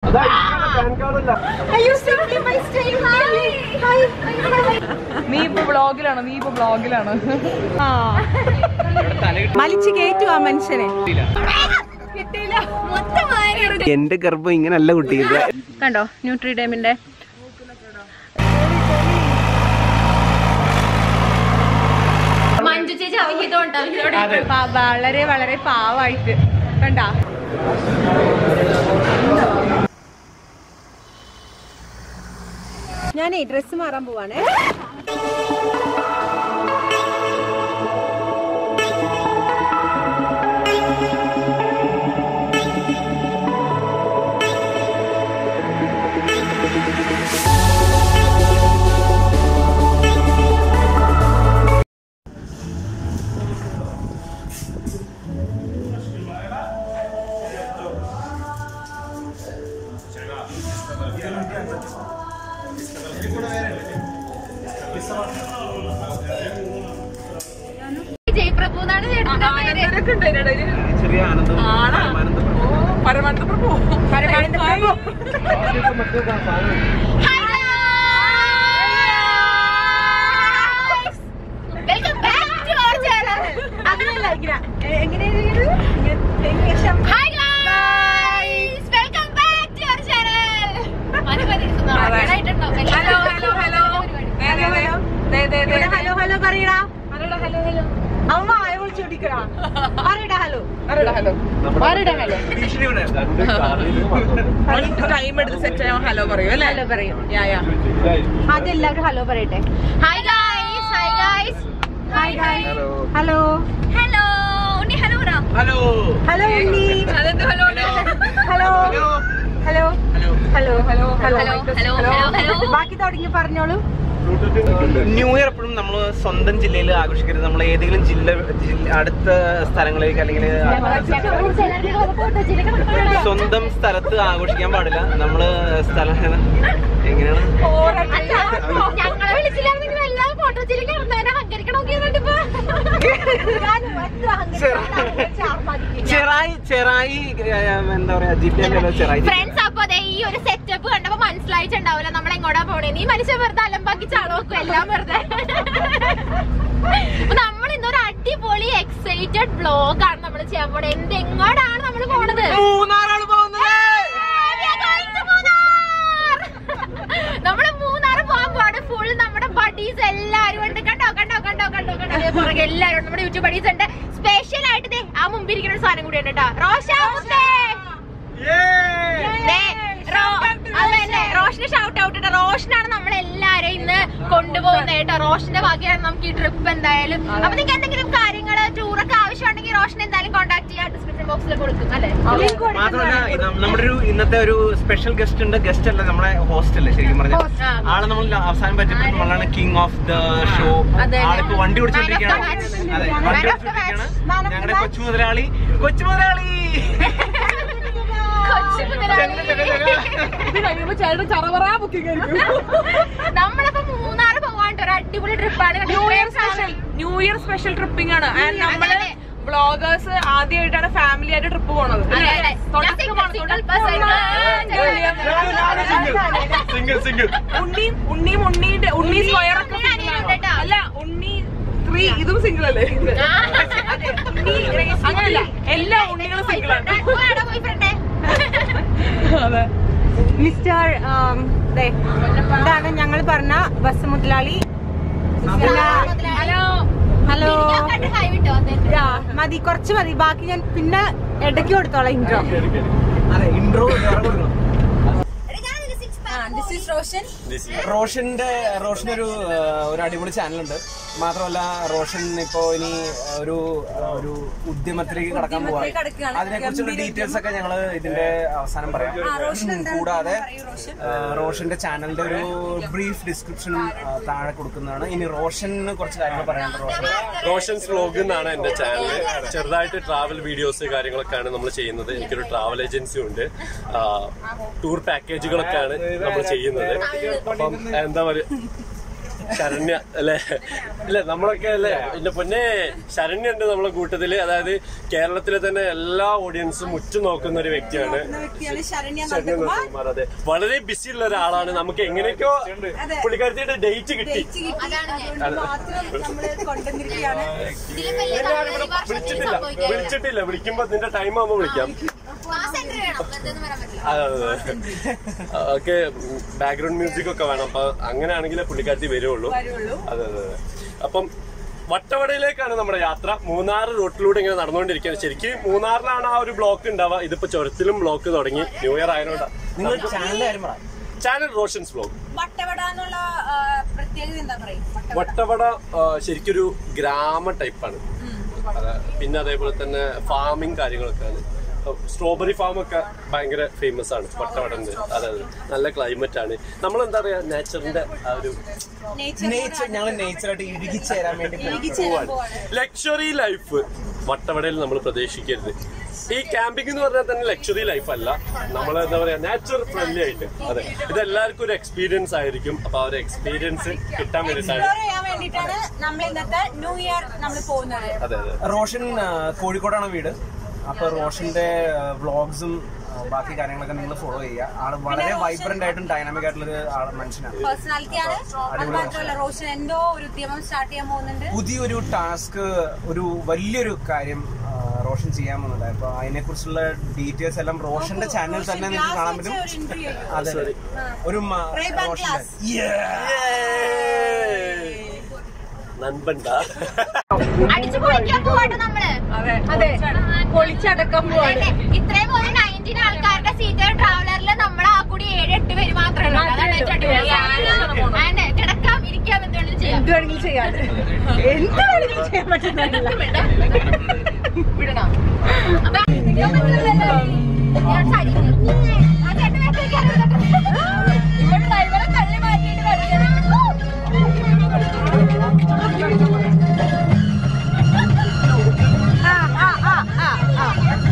നീ ഇപ്പൊ ബ്ലോഗിലാണ് നീ ഇപ്പൊ ബ്ലോഗിലാണ് ആ വലിച്ചു കയറ്റുക ആ മനുഷ്യനെ എന്റെ ഗർഭം ഇങ്ങനല്ല കുട്ടിയത് കണ്ടോ ന്യൂട്രി ഡേമിന്റെ മഞ്ജു ചേച്ചി അവഹിതമുണ്ട് അവഹിതോട് പ- വളരെ വളരെ പാവായിട്ട് കണ്ടാ ഞാനേ ഡ്രസ്സ് മാറാൻ പോവാണേ ജയപ്രഭു എന്നാണ് ചേട്ടന്റെ പേര് ഇവരൊക്കെ ഉണ്ട് അതിനിടയില്. ചെറിയ ആനന്ദം ആണോ? ഓ, Paramanandaprabhu Paramanandaprabhu. Welcome back to our channel അങ്ങനെയല്ല ഇങ്ങനെ എങ്ങനെയാണ് hi guys welcome back to our channel മതി മതി നന്നായിട്ടുണ്ടാവും ഹലോ ഹലോ ഹലോ ദേ, ദേ, ദേ. ദേ, ദേ, ദേ, ദേ. ഹലോ ഹലോ പറയടാ ഹലോ ഹലോ ഹലോ അമ്മ ആയ വിളിച്ചോടിക്കടാ പറയടാ ഹലോ ആരോടാ ഹലോ ആരുടെ ഹലോ ടൈം എടുത്ത് സെറ്റ് ചെയ്യാൻ ഹലോ പറയൂ അല്ലേ ഹലോ പറയും യാ യാ ആദ്യം എല്ലാവരും ഹലോ പറയട്ടെ hi guys hi guys hi hi hello hello Unni hello പറ ഹലോ ഹലോ ഉണ്ണി അതെന്ത് hello hello hello hello hello hello hello hello hello ബാക്കി തുടങ്ങി പറഞ്ഞോളൂ ന്യൂ ഇയർ എപ്പോഴും നമ്മൾ സ്വന്തം ജില്ലയിൽ ആഘോഷിക്കരുത് നമ്മൾ ഏതെങ്കിലും ജില്ല ജില്ല- അടുത്ത സ്ഥലങ്ങളിലേക്ക് അല്ലെങ്കിൽ സ്വന്തം സ്ഥലത്ത് ആഘോഷിക്കാൻ പാടില്ല നമ്മള് സ്ഥലം എങ്ങനെയാണ് ഞങ്ങളെ വിളിച്ചില്ലായിരുന്നെങ്കിൽ എല്ലാ ഫോട്ടോ ജില്ലക്ക് ഇറന്നതിനെ അഹങ്കരിക്കണമൊക്കെ എന്നിട്ടിപ്പോ ചെറായി ചെറായി ഏഹ്, എന്താ പറയാ ജില്ലയിലല്ലോ ചെറായി ജില്ല. ഫ്രണ്ട്സ് അപ്പൊ അതെ ഈ ഒരു സെറ്റപ്പ് കണ്ടപ്പോ മനസ്സിലായിട്ടുണ്ടാവില്ല നമ്മൾ എങ്ങോട്ടാ പോണേ നീ മനുഷ്യൻ വെറുതെ അലമ്പാക്കി ചാള വെക്കും എല്ലാം വെറുതെ അപ്പൊ നമ്മൾ ഇന്നൊരു അടിപൊളി എക്സൈറ്റഡ് വ്ലോഗ് ആണ് നമ്മൾ ചെയ്യാൻ പോണേ എന്ത് എങ്ങോട്ടാണ് നമ്മൾ പോണത് മൂന്നാറാണ് പോകുന്നത് We are going to Munnar. നമ്മള് മൂന്നാറ് പോകാൻ പോവാണ് ഫുൾ നമ്മുടെ ബഡീസ് എല്ലാരും ഉണ്ട് കണ്ടോ കണ്ടോ കണ്ടോ കണ്ടോ കണ്ടോ ദേ പുറകെ എല്ലാരും ഉണ്ട്. നമ്മുടെ യൂട്യൂബ് ബഡീസ് ഉണ്ട് സ്പെഷ്യൽ ആയിട്ട് ദേ ആ മുമ്പിൽ ഇരിക്കുന്ന ഒരു സാധനം കൂടി ഉണ്ട് കേട്ടോ റോഷ മുത്തേ. ദേ, റോ- അതന്നെ, റോഷന് ഷൗട്ട് ഔട്ട് ഇട്ട റോഷനാണ് നമ്മൾ എല്ലാരെയും ഇന്ന് കൊണ്ടുപോകുന്നത് കേട്ടോ റോഷന്റെ ഭാഗ്യമാണ് നമുക്ക് ഈ ട്രിപ്പ് എന്തായാലും അപ്പൊ നിങ്ങൾക്ക് എന്തെങ്കിലും കാര്യങ്ങള് ടൂറൊക്കെ ആവശ്യമുണ്ടെങ്കിൽ റോഷൻ എന്തായാലും കോൺടാക്ട് ചെയ്യാൻ ഡിസ്ക്രിപ്ഷൻ ബോക്സിൽ കൊടുക്കും അല്ലേ മാത്രമല്ല ഇത് നമ്മുടെ ഒരു ഇന്നത്തെ ഒരു സ്പെഷ്യൽ ഗസ്റ്റ് ഉണ്ട് ഗസ്റ്റ് അല്ല നമ്മളെ ഹോസ്റ്റല് ശരിക്കും പറഞ്ഞാൽ ആ. ആളെ നമ്മൾ അവസാനം പറ്റിയപ്പോൾ ആളാണ് കിങ് ഓഫ് ദ ഷോ അതെ. ആളിപ്പോ വണ്ടി ഓടിച്ചോണ്ടിരിക്കുകയാണ് Man of the match. അതെ Man വണ്ടി of the match. ഓടിച്ചോണ്ടിരിക്കുകയാണ് ഞങ്ങളുടെ കൊച്ചു മുതലാളി കൊച്ചു മുതലാളി കൊച്ചു മുതലാളി. ഇത് കഴിയുമ്പോ ചേട്ടൻ ചറവറാ ബുക്കിംഗ് ആയിരിക്കും നമ്മളിപ്പോ മൂന്നാറ് പോവാണ്ട് ഒരു അടിപൊളി ട്രിപ്പാണ് new year special new year special tripping ആണ് ആൻഡ് നമ്മള് ബ്ലോഗേഴ്സ് ആദ്യമായിട്ടാണ് ഫാമിലി ആയിട്ട് ട്രിപ്പ് പോണത് അതെ, അതെ. ഞാൻ single, single person. Single single ഉണ്ണിയും ഉണ്ണിയും ഉണ്ണിയുടെ ഉണ്ണി സ്ക്വയർ ഒക്കെ ഉണ്ണി single ആണോ? അനിയനുണ്ട് ട്ടോ. അല്ല ഉണ്ണി ത്രീ ഇതും സിംഗിൾ അല്ലേ ഉണ്ണി അങ്ങനല്ല എല്ലാ ഉണ്ണികളും സിംഗിൾ ആണ് ബോയ്ഫ്രണ്ട് അതെ മിസ്റ്റർ ദേ, ഇതാണ് ഞങ്ങൾ പറഞ്ഞ ബസ് മുതലാളി ഹലോ ഹലോ ഹൈ വിട്ടോ അതെ ആ, മതി കുറച്ച് മതി ബാക്കി ഞാൻ പിന്നെ ഇടയ്ക്ക് കൊടുത്തോളാം ഇൻട്രോ അതെ ഇൻട്രോ കൊടുക്കണം ദിസ് ഈസ് റോഷൻ റോഷന്റെ റോഷൻ ഒരു ഒരു അടിപൊളി ചാനലുണ്ട് മാത്രമല്ല റോഷൻ ഇപ്പോ ഇനി ഒരു ആ, ഒരു ഉദ്യമത്തിലേക്ക് കടക്കാൻ പോവാണ് കടക്കുകയാണ്. അതിനെ കുറിച്ചുള്ള ഡീറ്റെയിൽസ് ഒക്കെ ഞങ്ങൾ ഇതിന്റെ അവസാനം പറയാം ഉം, കൂടാതെ ആ, റോഷന്റെ ചാനലിന്റെ ഒരു ബ്രീഫ് ഡിസ്ക്രിപ്ഷനും ആ, താഴെ കൊടുക്കുന്നതാണ് ഇനി റോഷന് കുറച്ച് കാര്യങ്ങൾ പറയാനുണ്ട് റോഷൻ റോഷൻസ് വ്ലോഗ് എന്നാണ് എന്റെ ചാനൽ ചെറുതായിട്ട് ട്രാവൽ വീഡിയോസ് കാര്യങ്ങളൊക്കെയാണ് നമ്മൾ ചെയ്യുന്നത് എനിക്കൊരു ട്രാവൽ ഏജൻസി ഉണ്ട് ടൂർ പാക്കേജുകളൊക്കെയാണ് നമ്മൾ ചെയ്യുന്നത് അപ്പം എന്താ പറയുക ശരണ്യ അല്ലെ ഇല്ല നമ്മളൊക്കെ അല്ലേ എന്റെ പൊന്നെ ശരണ്യ ഉണ്ട് നമ്മളെ കൂട്ടത്തില് അതായത് കേരളത്തിലെ തന്നെ എല്ലാ ഓഡിയൻസും ഉറ്റു നോക്കുന്ന ഒരു വ്യക്തിയാണ് വ്യക്തിയാണ് ശരണ്യ ശരണ്യ നന്ദകുമാർ അതെ വളരെ ബിസി ഉള്ള ഒരാളാണ് നമുക്ക് എങ്ങനെയൊക്കെയോ പുള്ളിക്കാരത്തിയുടെ ഡേറ്റ് കിട്ടി അതാണ് ഞാൻ മാത്രം നമ്മള് കൊണ്ടുവന്നിരിക്കുകയാണ് ഇതിലും വലിയ എല്ലാവരും ഇവിടെ വർഷം വിളിച്ചിട്ടില്ല സംഭവിക്കാനില്ല വിളിച്ചിട്ടില്ല വിളിക്കുമ്പോ നിന്റെ ടൈം ആകുമ്പോ വിളിക്കാം ക്ലാസ് സെന്റർ വേണം എന്തെന്ന് പറയാൻ പറ്റില്ല അതെ അതെ ഓക്കെ ബാക്ക്ഗ്രൗണ്ട് മ്യൂസിക് ഒക്കെ വേണം അപ്പൊ അങ്ങനെയാണെങ്കിലേ പുള്ളിക്കാരത്തി വരുള്ളൂ അതെ അതെ അതെ അപ്പം വട്ടവടയിലേക്കാണ് നമ്മുടെ യാത്ര മൂന്നാർ റൂട്ടിലൂടെ ഇങ്ങനെ നടന്നുകൊണ്ടിരിക്കുകയാണ് ശരിക്കും മൂന്നാറിലാണ് ആ ഒരു ബ്ലോക്ക് ഉണ്ടാവുക ഇതിപ്പോ ചുരത്തിലും ബ്ലോക്ക് തുടങ്ങി ന്യൂ ഇയർ ആയതുകൊണ്ടാണ് നിങ്ങൾ ചാനൽ കാര്യം പറ ചാനൽ റോഷൻസ് ബ്ലോഗ് വട്ടവട എന്നുള്ള പ്രത്യേകത എന്താ പറയും വട്ടവട ആ, ശരിക്കൊരു ഗ്രാമ ടൈപ്പാണ് അതെ പിന്നെ അതേപോലെ തന്നെ ഫാമിംഗ് കാര്യങ്ങളൊക്കെയാണ് സ്ട്രോബെറി ഫാം ഒക്കെ ഭയങ്കര ഫേമസ് ആണ് വട്ടവടന്റെ അതെ അതെ നല്ല ക്ലൈമറ്റ് ആണ് നമ്മൾ എന്താ പറയാ നേച്ചറിന്റെ ആ ഒരു നേച്ചർ ഞങ്ങൾ നേച്ചറായിട്ട് ഇഴുകിച്ചേരാൻ വേണ്ടി പോവാണ് ലക്ഷറി ലൈഫ് വട്ടവടയിൽ നമ്മൾ പ്രതീക്ഷിക്കരുത് ഈ ക്യാമ്പിംഗ് എന്ന് പറഞ്ഞാൽ തന്നെ ലക്ഷറി ലൈഫ് അല്ല നമ്മൾ എന്താ പറയാ നാച്ചുറൽ ഫ്രണ്ട്ലി ആയിട്ട് അതെ ഇതെല്ലാവർക്കും ഒരു എക്സ്പീരിയൻസ് ആയിരിക്കും അപ്പൊ ആ ഒരു എക്സ്പീരിയൻസ് കിട്ടാൻ വേണ്ടിയിട്ടാണ് എക്സ്പ്ലോർ ചെയ്യാൻ വേണ്ടിയിട്ടാണ് നമ്മൾ ഇന്നത്തെ ന്യൂ ഇയർ നമ്മൾ പോകുന്നത് അതെ അതെ റോഷൻ ആ, കോഴിക്കോടാണ് വീട് അപ്പൊ റോഷന്റെ വ്ളോഗ്സും ബാക്കി കാര്യങ്ങളൊക്കെ നിങ്ങൾ ഫോളോ ചെയ്യുക ആള് വളരെ വൈബ്രന്റ് ആയിട്ടും ഡൈനാമിക് ആയിട്ടുള്ള ഒരു ആള് മനുഷ്യനാണ് പേഴ്സണാലിറ്റിയാണ് അത് മാത്രമല്ല റോഷൻ എന്തോ ഒരു ഉദ്യമം സ്റ്റാർട്ട് ചെയ്യാൻ പോകുന്നുണ്ട് പുതിയൊരു ടാസ്ക് ഒരു വലിയൊരു കാര്യം ആ, റോഷൻ ചെയ്യാൻ പോകുന്നുണ്ട് അപ്പൊ അതിനെ കുറിച്ചുള്ള ഡീറ്റെയിൽസ് എല്ലാം റോഷന്റെ ചാനൽ തന്നെ നിങ്ങൾക്ക് കാണാൻ പറ്റും ഒരു ഇന്റർവ്യൂ അതെ അതെ. ഒരു മ- Ray-Ban റോഷന്റെ class. നൻപണ്ട അടിച്ചു പൊളിക്കാൻ പോവാട്ടോ നമ്മള് അതെ പൊളിച്ചടക്കം പോവാണ് അതെ. ഇത്രയും ഒരു നയൻറ്റീൻ ആൾക്കാരുടെ സീറ്റർ ട്രാവലറിൽ നമ്മൾ ആ കൂടി ഏഴ് എട്ട് പേര് മാത്രമേ ഉള്ളൂ അതാണ് ഏറ്റവും അടിപൊളി. അതെ, കിടക്കാം ഇരിക്കാം എന്ത് വേണമെങ്കിലും ചെയ്യാം എന്ത് വേണമെങ്കിലും ചെയ്യാം എന്ത് വേണമെങ്കിലും ചെയ്യാൻ പറ്റുന്നതല്ല വിടണം അപ്പൊ നിൽക്കാൻ പറ്റില്ലല്ലോ. ഞാൻ സരി. ആ ചേട്ടൻ വേഗം കയറി വരട്ടെ. ഇവിടെ ഡ്രൈവറെ തള്ളി മാറ്റിയിട്ട് വരികയാണ്. ആ ആ ആ ആ ആ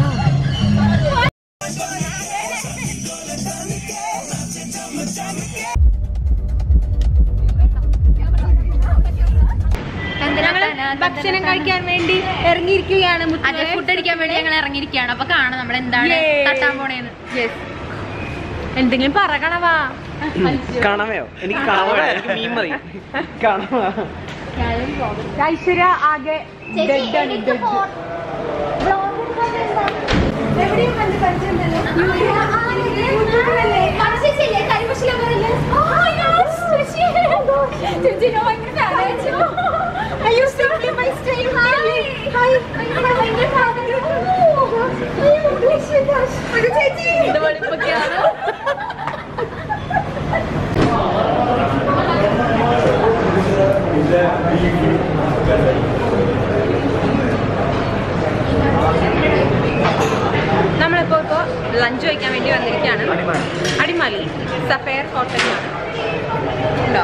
ഭക്ഷണം കഴിക്കാൻ വേണ്ടി ഇറങ്ങിയിരിക്കുകയാണ് അതെ ഫുഡ് അടിക്കാൻ വേണ്ടി ഞങ്ങൾ ഇറങ്ങിയിരിക്കുകയാണ് അപ്പൊ കാണാം നമ്മൾ എന്താണ് Yay. തട്ടാൻ പോണേന്ന് എന്തെങ്കിലും പറയണവാ കാണാമയോ എനിക്ക് കാണാമോ എനിക്ക് മീൻ മതി കാണാമോ ഐശ്വര്യ ആകെ dead ആണ് dead. നമ്മളിപ്പോ ഇപ്പോ ലഞ്ച് കഴിക്കാൻ വേണ്ടി വന്നിരിക്കുകയാണ് അടിമാലി സഫയർ ഹോട്ടലിലാണ് ഉണ്ടോ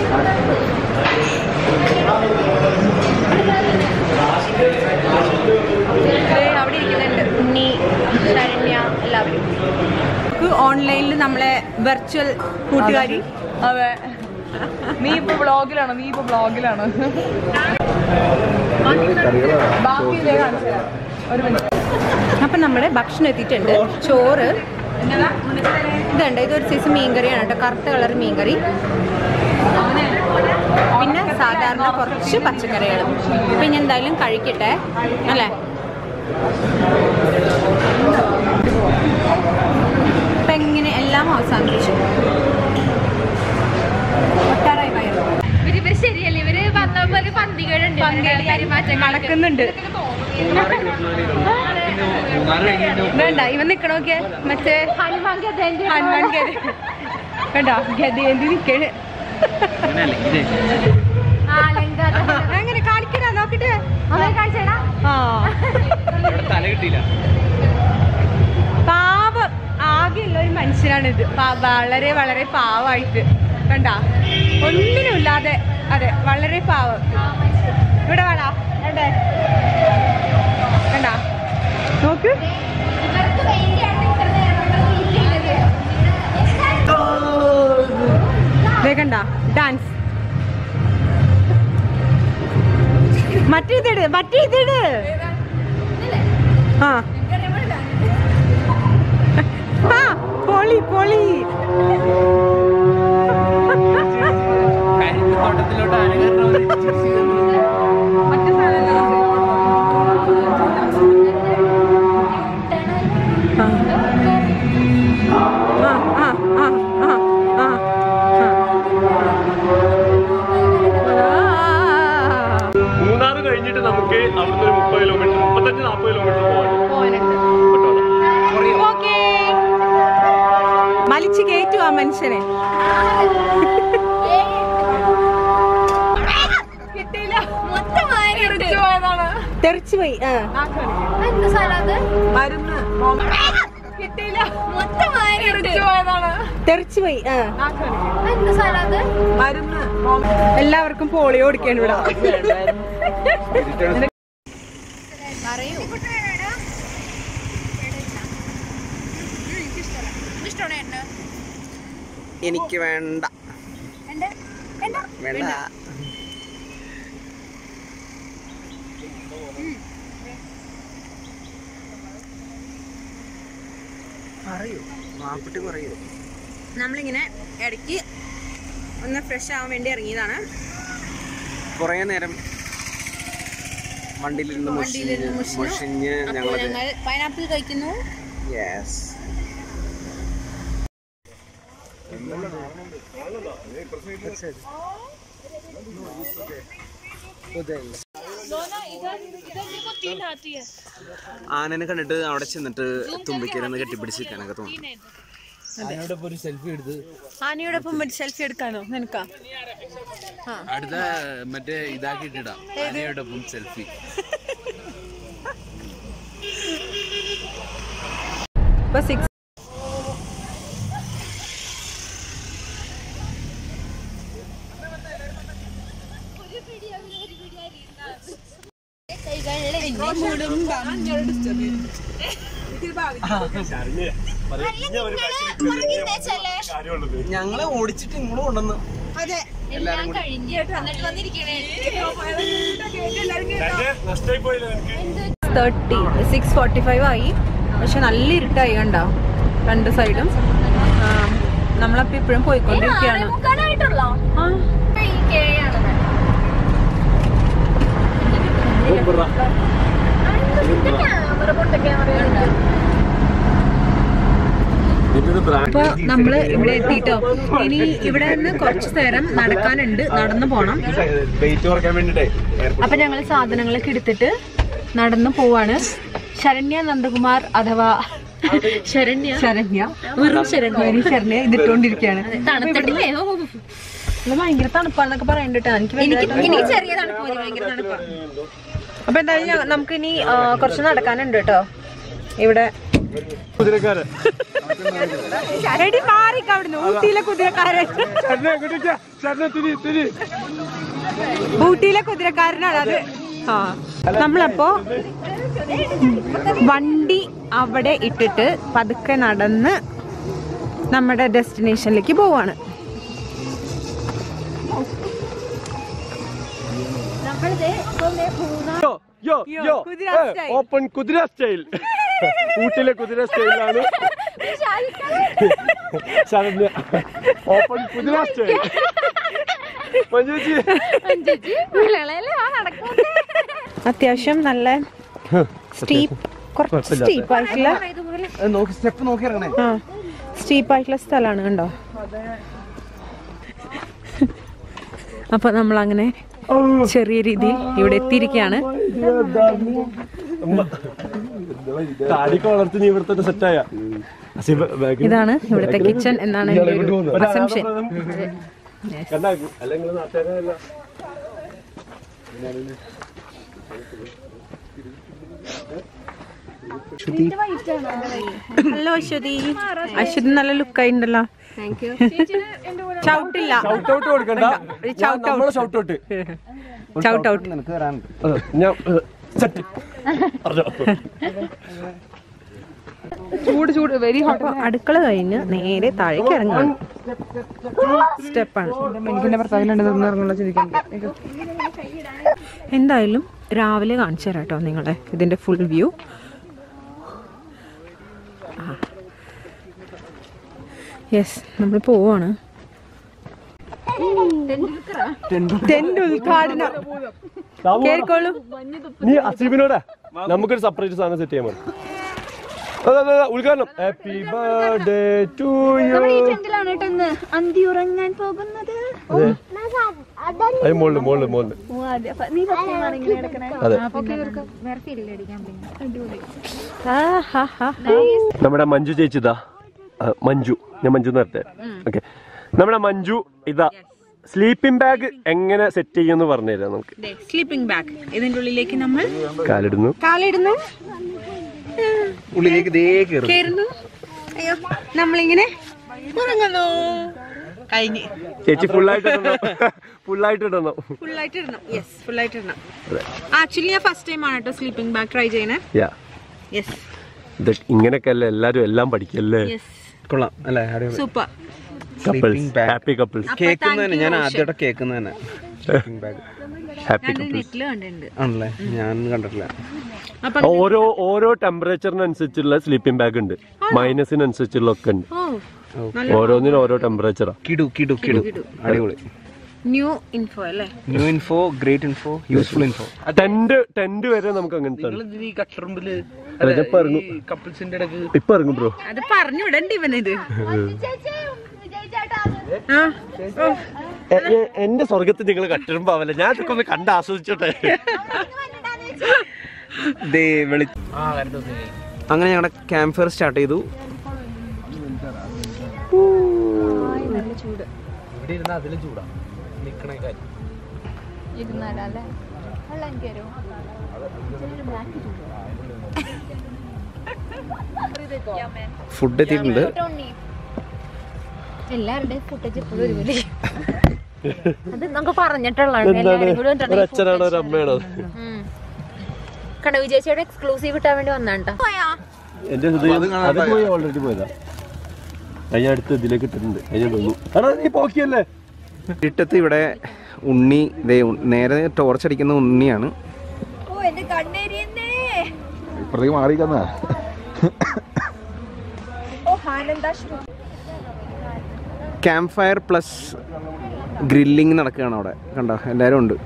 ദേ അവിടെ ഇരിക്കുന്നുണ്ട് ഉണ്ണി ശരണ്യ എല്ലാവരും ഓൺലൈനിൽ നമ്മളെ വെർച്വൽ കൂട്ടുകാരി അതെ നീ ഇപ്പൊ ബ്ലോഗിലാണോ നീ ഇപ്പൊ ബ്ലോഗിലാണോ ബാക്കി ഇതേ കാണിച്ചു തരാം. ഒരു മിനിറ്റ് അപ്പം നമ്മുടെ ഭക്ഷണം എത്തിയിട്ടുണ്ട് ചോറ് ഇതുണ്ട് ഇതൊരു സൈസ് മീൻകറിയാണ് കേട്ടോ കറുത്ത കളർ മീൻകറി പിന്നെ സാധാരണ കുറച്ച് പച്ചക്കറികളും പിന്നെ എന്തായാലും കഴിക്കട്ടെ അല്ലേ ഇപ്പം എങ്ങനെ എല്ലാം അവസാനിപ്പിച്ചു ഒട്ടാറായി വയറ് ഇവര് ശരിയല്ലേ ഇവര് വന്നപ്പോ ഒരു പന്തികളുണ്ട് പെരുമാറ്റം നടക്കുന്നുണ്ട് വേണ്ട ഇവൻ നിക്കണോക്കെ മറ്റേ ഹനുമാൻ ഗജേന്ദ്രൻ ഹനുമാൻ ഗതി കണ്ടോ ഗതേന്തി നിക്കണ് ആ ലങ്കാ അങ്ങനെ കാണിക്കണ നോക്കട്ടെ അവരെ കാണിച്ചേടാ ആ തല കിട്ടിയില്ല പാവം ആകെയുള്ള ഒരു മനുഷ്യനാണിത് പാ- വളരെ വളരെ പാവായിട്ട് കണ്ട ഒന്നിനുമില്ലാതെ അതെ വളരെ പാവം ഇവിടെ വേടാ എവിടെ കണ്ട നോക്ക് ഇവർക്ക് വേണ്ടിയാണ് ഇത്ര നേരം നമ്മൾ വെയിറ്റ് ചെയ്തത് ദേ കണ്ട ഡാൻസ് മറ്റേ ഇതിട് മറ്റേ ഇതിട് ആ ആ പൊളി പൊളി തോട്ടത്തിലോട്ട് ആനകാരണം ആ ആ ആ ആ ആ ആ മൂന്നാറ് കഴിഞ്ഞിട്ട് നമുക്ക് അവിടുന്ന് ഒരു മുപ്പത് കിലോമീറ്റർ മുപ്പത്തഞ്ച് നാൽപ്പത് കിലോമീറ്റർ പോകാനുണ്ട് പട്ടോള ഓക്കേ വലിച്ചു കയറ്റു ആ മനുഷ്യനെ കിട്ടിയില്ല മൊത്തമായിട്ട് തെറിച്ചു പോയി ആ എന്ത് സ്ഥലം അത് മരുന്ന് കിട്ടിയില്ല മൊത്തമായിട്ട് തെറിച്ചു പോയി ആ എന്ത് സ്ഥലം അത് മരുന്ന് എല്ലാവർക്കും പോളിയോ കൊടുക്കാൻ ഇവിടെ എനിക്ക് വേണ്ട വേണ്ട പറയൂ മാപ്പിട്ട് പറയൂ നമ്മളിങ്ങനെ ഇടയ്ക്ക് ഒന്ന് ഫ്രഷ് ആവാൻ വേണ്ടി ഇറങ്ങിയതാണ് കുറേ നേരം വണ്ടിയിലിരുന്ന് മുഷിഞ്ഞ് മുഷിഞ്ഞ് ഞങ്ങളത് ഞങ്ങൾ പൈനാപ്പിൾ കഴിക്കുന്നു യെസ് ആനനെ കണ്ടിട്ട് അവിടെ ചെന്നിട്ട് തുമ്പിക്കരന്ന് കെട്ടിപ്പിടിച്ചിരിക്കാനൊക്കെ തോന്നുന്നു ആനയോടൊപ്പം സെൽഫി എടുക്കാനോ നിനക്കാ അടുത്ത മറ്റേ ഇതാക്കിയിട്ടിടാം ആനയോടൊപ്പം സെൽഫി ഇപ്പൊ സിക്സ് കാര്യമുള്ളത് ഞങ്ങളെ ഓടിച്ചിട്ട് ഇങ്ങോട്ട് കൊണ്ടുവന്നു എല്ലാം കഴിഞ്ഞ് എന്നിട്ട് വന്നിരിക്കണേ നഷ്ടമായി പോയില്ല എനിക്ക് തേർട്ടി സിക്സ് ഫോർട്ടി ഫൈവ് ആയി പക്ഷെ നല്ല ഇരുട്ടായി കണ്ടോ രണ്ട് സൈഡും നമ്മളപ്പോ ഇപ്പോഴും പോയിക്കൊണ്ടിരിക്കുകയാണ് മുക്കാലായിട്ടുള്ളോ ആ ഈ കെ ആണത് ക്യാമറ പൊട്ട ക്യാമറ അപ്പൊ നമ്മള് ഇവിടെ എത്തിട്ടോ ഇനി ഇവിടെ നിന്ന് കുറച്ചു നേരം നടക്കാനുണ്ട് നടന്നു പോണം വെയിറ്റ് കുറയ്ക്കാൻ വേണ്ടിട്ടേ അപ്പൊ ഞങ്ങൾ സാധനങ്ങളൊക്കെ എടുത്തിട്ട് നടന്നു പോവാണ് ശരണ്യ നന്ദകുമാർ അഥവാ ശരണ്യ ശരണ്യ വെറും ശരണ്യ ഇനി ശരണ്യ ഇതിട്ടോണ്ടിരിക്കുകയാണ് തണുത്തിട്ടില്ലേ ഇത് ഭയങ്കര തണുപ്പാന്നൊക്കെ പറയണ്ടിട്ടാ എനിക്ക് എനിക്ക് വലിയ എനിക്ക് ചെറിയ തണുപ്പ് മതി ഭയങ്കര തണുപ്പാണ് അപ്പൊ എന്തായാലും ഞ- നമുക്ക് ഇനി കുറച്ച് നടക്കാനുണ്ട് കേട്ടോ ഇവിടെ കുതിരക്കാരൻ എടി മാറിക്ക അവിടുന്ന് ഊട്ടിയിലെ കുതിരക്കാരൻ തിരി തിരി ഊട്ടിയിലെ കുതിരക്കാരനാണ് അത് ആ നമ്മളപ്പോ വണ്ടി അവിടെ ഇട്ടിട്ട് പതുക്കെ നടന്ന് നമ്മുടെ ഡെസ്റ്റിനേഷനിലേക്ക് പോവാണ് യോ യോ യോ കുതിര style. ഓപ്പൺ കുതിര സ്റ്റൈൽ ഊട്ടിലെ കുതിര സ്റ്റൈലാണ് ശരണ്യ ഓപ്പൺ കുതിര സ്റ്റൈൽ മഞ്ജുജി അത്യാവശ്യം നല്ല സ്റ്റീപ്പ് കുറച്ച് സ്റ്റീപ്പ് ആയിട്ടുള്ള നോക്കി സ്റ്റെപ്പ് നോക്കി ഇറങ്ങണേ ആ സ്റ്റീപ്പ് ആയിട്ടുള്ള സ്ഥലമാണ് കണ്ടോ അപ്പൊ നമ്മൾ അങ്ങനെ ചെറിയ രീതിയിൽ ഇവിടെ എത്തിയിരിക്കുകയാണ് താടിക്ക് വളർത്തി നീ ഇവിടെ തന്നെ സെറ്റായ ഇതാണ് ഇവിടുത്തെ കിച്ചൺ എന്നാണ് എൻ്റെ ഒരു അസംഷൻ കണ്ടാക്കും അല്ലെങ്കിൽ നാട്ടുകാരല്ല ഹലോ അശ്വതി അശ്വതി നല്ല ലുക്കായിണ്ടല്ലോ ചവിട്ടില്ല ഷൗട്ട് ഔട്ട് കൊടുക്കണ്ട ഒരു shout out. നമ്മളെ ഷൗട്ട് ഔട്ട് ചവിട്ട് ഔട്ട് നിനക്ക് വരാനുണ്ട് ഞാൻ സെറ്റ് പറഞ്ഞോ ചൂട് ചൂട് വെരി അപ്പൊ അടുക്കള കഴിഞ്ഞ് നേരെ താഴേക്ക് ഇറങ്ങാണ് സ്റ്റെപ്പാണ് എനിക്കെന്റെ ഭർത്താവിലുണ്ട് ഇറങ്ങുള്ള ചിന്തിക്കാൻ എന്തായാലും രാവിലെ കാണിച്ചു തരാം കേട്ടോ നിങ്ങളെ ഇതിൻ്റെ ഫുൾ വ്യൂ യെസ് നമ്മൾ പോവാണ് ടെന്റ് ഉദ്ഘാടനം കേൾക്കോളൂ നീ അസീബിനോടാ നമുക്കൊരു സെപ്പറേറ്റ് സാധനം സെറ്റ് ചെയ്യാൻ മതി അതെ അതെ അതെ, ഉദ്ഘാടനം ഹാപ്പി ബർത്ത്ഡേ ടു യു ടെന്റിലാണ് കേട്ടോ ഇന്ന് അന്തി ഉറങ്ങാൻ പോകുന്നത് അത് മുകളിൽ മുകളിൽ മുകളിൽ നീ പച്ചയാണ് ഇങ്ങനെ കിടക്കണേ അതെ വേറെ ഫീൽ അടിക്കാൻ പിന്നെ നമ്മുടെ മഞ്ജു ചേച്ചിതാ ആ, മഞ്ജു ഞാൻ മഞ്ജു നേരത്തെ ഓക്കെ നമ്മുടെ മഞ്ജു ഇതാ സ്ലീപ്പിംഗ് ബാഗ് എങ്ങനെ സെറ്റ് ചെയ്യുമെന്ന് പറഞ്ഞുതരാം നമുക്ക് സ്ലീപ്പിംഗ് ബാഗ് ഇതിൻ്റെ ഉള്ളിലേക്ക് നമ്മൾ കാലിടുന്നു കാലിടുന്നു ഉള്ളിലേക്ക് ദേ കയറും കേറുന്നു അയ്യോ നമ്മളിങ്ങനെ ഉറങ്ങുന്നു കഴിഞ്ഞ് ചേച്ചി ഫുള്ളായിട്ട് ഇടണം ഫുള്ളായിട്ട് ഇടണം ഫുള്ളായിട്ട് ഇടണം യെസ് ഫുള്ളായിട്ട് ഇടണം ആക്ച്വലി ഞാൻ ഫസ്റ്റ് ടൈം ആണ് കേട്ടോ സ്ലീപ്പിംഗ് ബാഗ് ട്രൈ ചെയ്യണേ യാ യെസ് ഇത് ഇങ്ങനെയൊക്കെ അല്ലേ എല്ലാരും എല്ലാം പഠിക്കല്ലേ യെസ് കൊള്ളാം അല്ലേ അടിപൊളി സൂപ്പർ കപ്പിൾസ് ഹാപ്പി കപ്പിൾസ് കേൾക്കുന്നതന്നെ ഞാൻ ആദ്യമായിട്ട് കേൾക്കുന്നത് തന്നെ സ്ലീപ്പിംഗ് ബാഗ് ഹാപ്പി കപ്പിൾസ് നെറ്റിൽ കണ്ടിട്ടുണ്ട് ആണല്ലേ ഞാൻ കണ്ടിട്ടില്ല അപ്പൊ ഓരോ ഓരോ ടെമ്പറേച്ചറിനനുസരിച്ചുള്ള സ്ലീപ്പിംഗ് ബാഗ് ഉണ്ട് മൈനസിനനുസരിച്ചുള്ള ഒക്കെ ഉണ്ട് ഓ ഓരോന്നിനും ഓരോ ടെമ്പറേച്ചറാ കിടു കിടു കിടു അടിപൊളി ന്യൂ ഇൻഫോ അല്ലേ new info great info useful info tent tent വരെ നമുക്ക് അങ്ങനത്തെ ഈ കട്ടറുമ്പില് അല്ല, ഞാൻ ഇപ്പൊ ഇറങ്ങും കപ്പിൾസിന്റെ ഇടക്ക് ഇപ്പൊ ഇറങ്ങും ബ്രോ അത് പറഞ്ഞു വിടണ്ട ഇവനിത് ആ ഓ, എന്റെ സ്വർഗത്തിൽ നിങ്ങൾ കട്ടിടുമ്പാവല്ല ഞാൻ ഇതൊക്കെ ഒന്ന് കണ്ട് ആസ്വദിച്ചോട്ടെ ദേ വെളി അങ്ങനെ ഞങ്ങളുടെ ക്യാമ്പ് ഫയർ സ്റ്റാർട്ട് ചെയ്തു ഇവിടെ ഇരുന്ന അതിലും ചൂടാ നിക്കണേ കാര്യം ഇരുന്നാലല്ലേ വെള്ളം എനിക്ക് തരുമോ ഫുഡ് എത്തിയിട്ടുണ്ട് എല്ലാവരുടെയും ഫുട്ടേജ് എപ്പോഴും ഒരുപോലെ അത് നമുക്ക് പറഞ്ഞിട്ടുള്ളതാണ് എന്താണ് എല്ലാവരും കൂടെ ഒരു അച്ഛനാണോ ഒരു അമ്മയാണോ കണ്ട വിജയിച്ചയുടെ എക്സ്ക്ലൂസീവ് കിട്ടാൻ വേണ്ടി വന്നാട്ടോ എന്റെ ഹൃദയം അത് പോയി ഓൾറെഡി പോയതാ അതിന് അടുത്ത് ഇതിലേക്ക് ഇട്ടിട്ടുണ്ട് അതിന് തോന്നു എടാ നീ പോക്കിയല്ലേ ഇട്ടത്ത് ഇവിടെ ഉണ്ണി ദേ ഉ- നേരെ ടോർച്ച് അടിക്കുന്ന ഉണ്ണിയാണ് ഓ എന്റെ കണ്ണേരിയെന്നേ ഇപ്പുറത്തേക്ക് മാറിക്കുന്ന ഓ ആനന്ദാശ്രു ക്യാമ്പ് ഫയർ പ്ലസ് ഗ്രില്ലിംഗ് നടക്കുകയാണ് അവിടെ കണ്ടോ എല്ലാവരും ഉണ്ട്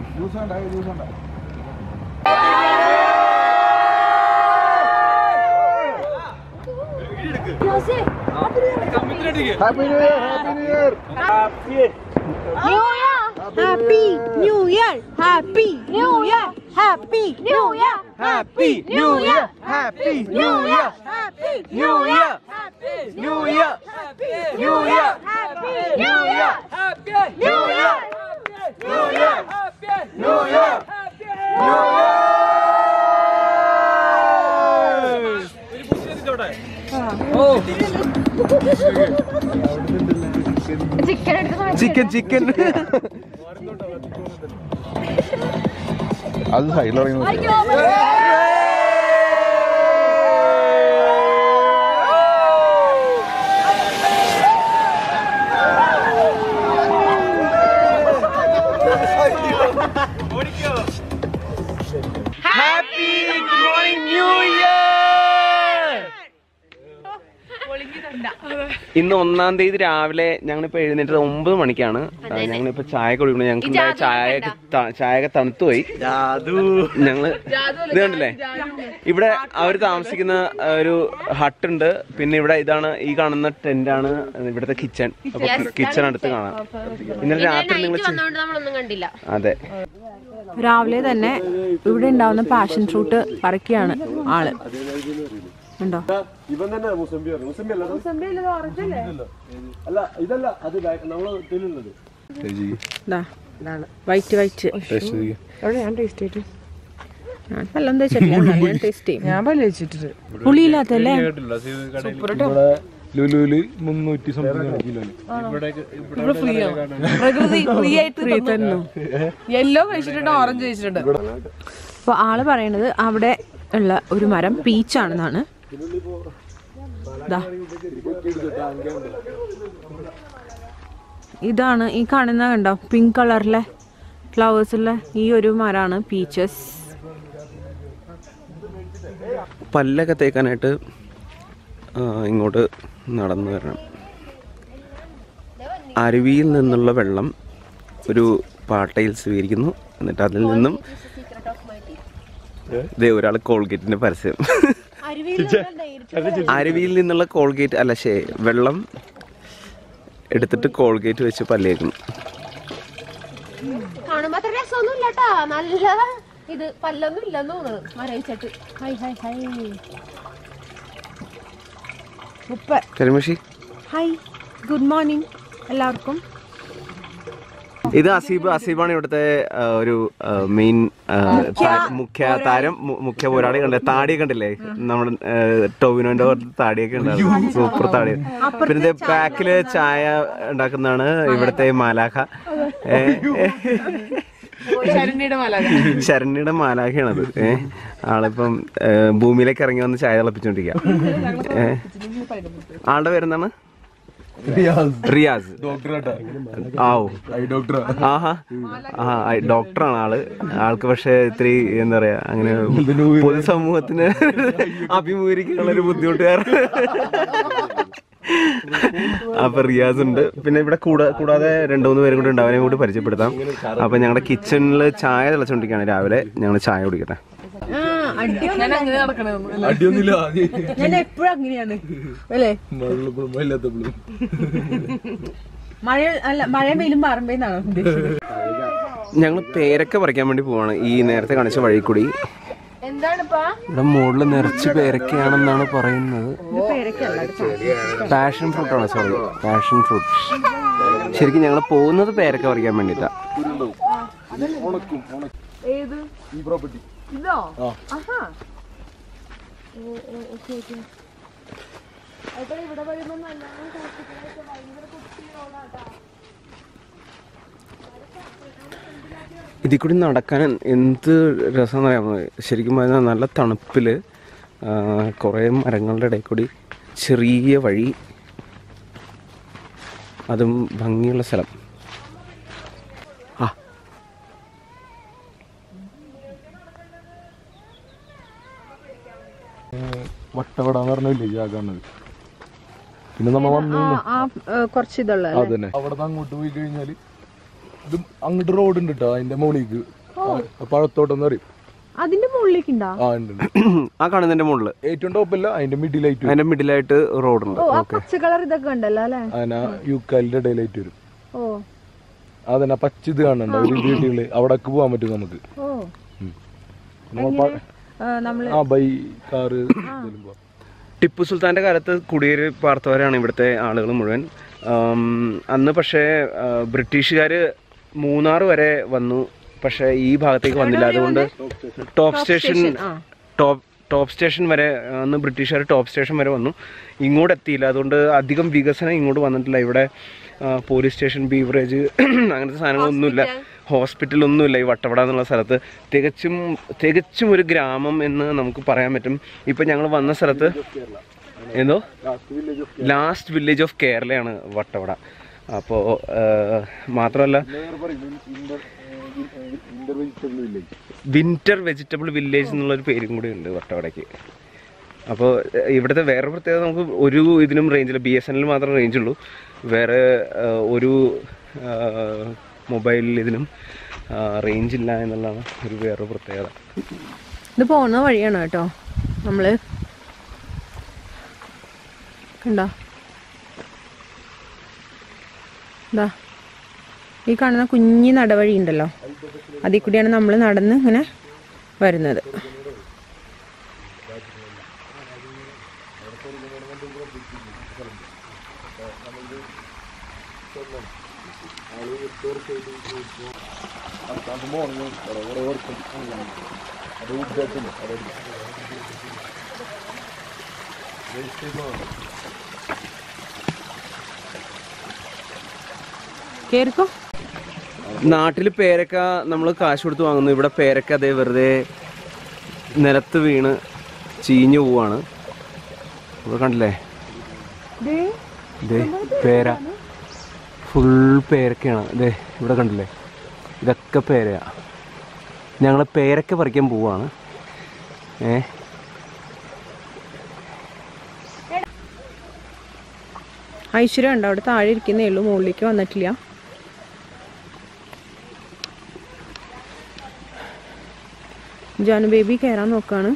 happy new year happy new year happy new year happy new year happy new year new year new year new year new year new year new year new year ചിക്കൻ year chicken chicken അത് സൈഡിൽ ഇറങ്ങി നോക്കി happy new year ഇന്ന് ഒന്നാം തീയതി രാവിലെ ഞങ്ങളിപ്പോ എഴുന്നേറ്റത് ഒമ്പത് മണിക്കാണ് ആ, ഞങ്ങളിപ്പോ ചായ കുടിക്കണം ഞങ്ങൾക്ക് ഇന്നലെ ചായ ചായ തണുത്തു പോയി ഞങ്ങള് ഇത് കണ്ടില്ലേ ഇവിടെ അവര് താമസിക്കുന്ന ആ, ഒരു ഹട്ടുണ്ട് പിന്നെ ഇവിടെ ഇതാണ് ഈ കാണുന്ന ടെന്റാണ് ഇവിടുത്തെ കിച്ചൺ അപ്പൊ കിച്ചൺ അടുത്ത് കാണാം ഇന്നലെ രാത്രി നിങ്ങൾ വന്നോണ്ട് നമ്മളൊന്നും കണ്ടില്ല അതെ രാവിലെ തന്നെ ഇവിടെ ഉണ്ടാവുന്ന പാഷൻ ഫ്രൂട്ട് പറിക്കുകയാണ് ആള് ഉണ്ടോ ഇവൻ തന്നെ മുസംബി പറഞ്ഞു മുസംബി അല്ല അല്ല ഇതല്ല അത് നമ്മളെ ഇതിലുള്ളത് ഇതാ ഇതാണ് വൈറ്റ് വൈറ്റ് ഞാൻ ടേസ്റ്റ് ചെയ്തു ഞാൻ വെള്ളം തേച്ചിട്ടില്ല എന്നാലും ഞാൻ ടേസ്റ്റ് ചെയ്യും ഞാൻ പല്ല് വെച്ചിട്ട് പുളിയില്ലാത്തല്ലേ ലുലുല് മുന്നൂറ്റി സംതിങ് കിലോ പ്രകൃതി ഫ്രീ ആയിട്ട് തന്നു യെല്ലോ കഴിച്ചിട്ടുണ്ട് ഓറഞ്ച് കഴിച്ചിട്ടുണ്ട് അപ്പോൾ ആള് പറയണത് അവിടെ ഉള്ള ഒരു മരം പീച്ചാണെന്നാണ് ദാ. ഇതാണ് ഈ കാണുന്ന കണ്ടോ പിങ്ക് കളറിലെ ഫ്ലവേഴ്സ് ഉള്ള ഈ ഒരു മരമാണ് പീച്ചസ് പല്ലൊക്കെ തേക്കാനായിട്ട് ആ, ഇങ്ങോട്ട് നടന്നു വരണം അരുവിയിൽ നിന്നുള്ള വെള്ളം ഒരു പാട്ടയിൽ സ്വീകരിക്കുന്നു എന്നിട്ട് അതിൽ നിന്നും ഇതേ ഒരാൾ കോൾഗേറ്റിന്റെ പരസ്യം അരുവിയിൽ നിന്നുള്ള കോൾഗേറ്റ് അല്ല ശേ വെള്ളം എടുത്തിട്ട് കോൾഗേറ്റ് വെച്ച് പല്ലേക്കുന്നു കാണുമ്പോ അത്ര രസമൊന്നും ഇല്ലട്ടാ നല്ല ഇത് പല്ലൊന്നും ഇല്ലെന്ന് തോന്നുന്നു മരവിച്ചിട്ട് ഹൈ ഹൈ ഹൈ സൂപ്പർ കരിമഷി ഹായ് ഗുഡ് മോർണിംഗ് എല്ലാവർക്കും ഇത് അസീബ് അസീബാണ് ഇവിടുത്തെ ആ, ഒരു മെയിൻ മുഖ്യ താരം മു- മുഖ്യ പോരാളി കണ്ടില്ലേ താടി കണ്ടില്ലേ നമ്മുടെ ആ, ടോവിനോന്റെ പോലത്തെ താടിയൊക്കെ ഉണ്ടാവും സൂപ്പർ താടി പിന്നെ ഇത് പാക്കില് ചായ ഉണ്ടാക്കുന്നതാണ് ഇവിടുത്തെ മാലാഖ ഏ, ശരണ്യയുടെ മല ശരണ്യയുടെ മാലാഖയാണത് ഏ ആളിപ്പം ഏ, ഭൂമിയിലേക്ക് ഇറങ്ങി വന്ന് ചായ തിളപ്പിച്ചോണ്ടിരിക്കുക ഏ ആളുടെ പേരെന്താണ് റിയാസ് ആവോ ആഹാ ആ ഐ- ഡോക്ടറാണ് ആള് ആൾക്ക് പക്ഷെ ഇത്തിരി എന്താ പറയാ അങ്ങനെ പൊതുസമൂഹത്തിന് അഭിമുഖീകരിക്കാനുള്ള ഒരു ബുദ്ധിമുട്ട് കാരണം അപ്പൊ റിയാസ് ഉണ്ട് പിന്നെ ഇവിടെ കൂടാ കൂടാതെ രണ്ടു മൂന്ന് പേരും കൂടി ഉണ്ട് അവരെയും കൂടി പരിചയപ്പെടുത്താം അപ്പൊ ഞങ്ങളുടെ കിച്ചണിൽ ചായ തിളച്ചോണ്ടിരിക്കുകയാണ് രാവിലെ ഞങ്ങൾ ചായ കുടിക്കട്ടെ ഞാൻ അങ്ങനെ നടക്കണെന്ന് അടിയൊന്നുമില്ല ഞാൻ എപ്പോഴും അങ്ങനെയാണ് അല്ലേ മഴയുള്ളപ്പോഴും മഴയില്ലാത്തപ്പോഴും മഴ അല്ല മഴയും വെയിലും പറമ്പേന്നാണോ ഉദ്ദേശിച്ചത് ഞങ്ങൾ പേരക്ക പറിക്കാൻ വേണ്ടി പോവാണ് ഈ നേരത്തെ കാണിച്ച വഴി കൂടി എന്താണിപ്പാ ഇവിടെ മുകളിൽ നിറച്ച് പേരക്കയാണെന്നാണ് പറയുന്നത് പാഷൻ ഫ്രൂട്ട് ആണ് സോറി പാഷൻ ഫ്രൂട്ട് ശരിക്കും ഞങ്ങൾ പോകുന്നത് പേരക്ക പറിക്കാൻ വേണ്ടിട്ടാ ഇതോ ഇതിൽ കൂടി നടക്കാൻ എന്ത് രസം അറിയാമോ ശരിക്കും പറഞ്ഞാൽ നല്ല തണുപ്പിൽ കുറേ മരങ്ങളുടെ ഇടയിൽ കൂടി ചെറിയ വഴി അതും ഭംഗിയുള്ള സ്ഥലം ആ വട്ടവട എന്ന് പറഞ്ഞ വില്ലേജ് ആ കാണുന്നത് പിന്നെ നമ്മ വന്നു ആ കുറച്ച് ഇതുള്ള അതന്നെ അവിടെ നിന്ന് അങ്ങോട്ട് പോയി കഴിഞ്ഞാല് ഇത് അങ്ങോട്ട് റോഡ് ഉണ്ട് കേട്ടോ അതിന്റെ മുകളിലേക്ക് പഴത്തോട്ടം എന്ന് പറയും അതിന്റെ മുകളിലേക്ക് ഉണ്ടാ ആ ഉണ്ട് ഉണ്ട്. ആ കാണുന്നതിൻ്റെ മുകളിൽ ഏറ്റവും ടോപ്പല്ല അതിന്റെ മിഡിലായിട്ട് അതിൻ്റെ മിഡിലായിട്ട് റോഡുണ്ട് ഓ ആ പച്ച കളർ ഇതൊക്കെ ഉണ്ടല്ലോ അല്ലേ അതിനാ യൂക്കാലിന്റെ ഇടയിലായിട്ട് വരും ഓ അതന്നെ പച്ച ഇത് കാണണ്ട ഒരു വീടുകള് അവിടേക്ക് പോകാൻ പറ്റും നമുക്ക് ഓ നമ്മ പ- ആ, നമ്മള് ആ ബൈ കാറ് ഇതിലും പോവാം. ടിപ്പു സുൽത്താൻ്റെ കാലത്ത് കുടിയേറി പാർത്തവരാണ് ഇവിടുത്തെ ആളുകൾ മുഴുവൻ ആം, അന്ന് പക്ഷേ ബ്രിട്ടീഷുകാർ മൂന്നാർ വരെ വന്നു പക്ഷേ ഈ ഭാഗത്തേക്ക് വന്നില്ല അതുകൊണ്ട് top station top top station വരെ അന്ന് ബ്രിട്ടീഷുകാർ ടോപ്പ് സ്റ്റേഷൻ വരെ വന്നു ഇങ്ങോട്ട് എത്തിയില്ല അതുകൊണ്ട് അധികം വികസനം ഇങ്ങോട്ട് വന്നിട്ടില്ല ഇവിടെ ആ, പോലീസ് സ്റ്റേഷൻ ബീവറേജ് അങ്ങനത്തെ സാധനങ്ങളൊന്നുമില്ല ഹോസ്പിറ്റലൊന്നുമില്ല ഈ വട്ടവട എന്നുള്ള സ്ഥലത്ത് തികച്ചും തികച്ചും ഒരു ഗ്രാമം എന്ന് നമുക്ക് പറയാൻ പറ്റും ഇപ്പം ഞങ്ങൾ വന്ന സ്ഥലത്ത് എന്തോ ലാസ്റ്റ് വില്ലേജ് ഓഫ് കേരളയാണ് വട്ടവട അപ്പോൾ മാത്രമല്ല വിന്റർ വെജിറ്റബിൾ വില്ലേജ് എന്നുള്ളൊരു പേരും കൂടി ഉണ്ട് വട്ടവടയ്ക്ക് അപ്പോൾ ഇവിടുത്തെ വേറെ പ്രത്യേകത നമുക്ക് ഒരു ഇതിനും റേഞ്ചില്ല ബി എസ് എൻ എൽ മാത്രമേ റേഞ്ചുള്ളൂ വേറെ ആ, ഒരു മൊബൈൽ ഇതിനും റേഞ്ച് ഇല്ല എന്നുള്ളതാണ് ഒരു വേറെ പ്രത്യേകത ഇത് പോകുന്ന വഴിയാണ് കേട്ടോ നമ്മള് കണ്ടോ ഇതാ ഈ കാണുന്ന കുഞ്ഞി നടവഴി ഉണ്ടല്ലോ അതിൽ കൂടിയാണ് നമ്മൾ നടന്ന് ഇങ്ങനെ വരുന്നത് കേറിക്കോ നാട്ടിൽ പേരക്ക നമ്മൾ കാശ് കൊടുത്ത് വാങ്ങുന്നു ഇവിടെ പേരക്ക അതേ വെറുതെ നിലത്ത് വീണ് ചീഞ്ഞു പോവാണ് ഇവിടെ കണ്ടില്ലേ ദേ പേര ഫുൾ പേരക്കയാണ് ദേ ഇവിടെ കണ്ടില്ലേ ഇതൊക്കെ പേരയാ ഞങ്ങൾ പേരൊക്കെ പറിക്കാൻ പോവാണ് ഏ ഐശ്വര്യം ഉണ്ടോ അവിടെ താഴെ ഇരിക്കുന്നേ ഉള്ളൂ മുകളിലേക്ക് വന്നിട്ടില്ല ജാനു ബേബി കയറാൻ നോക്കാണ്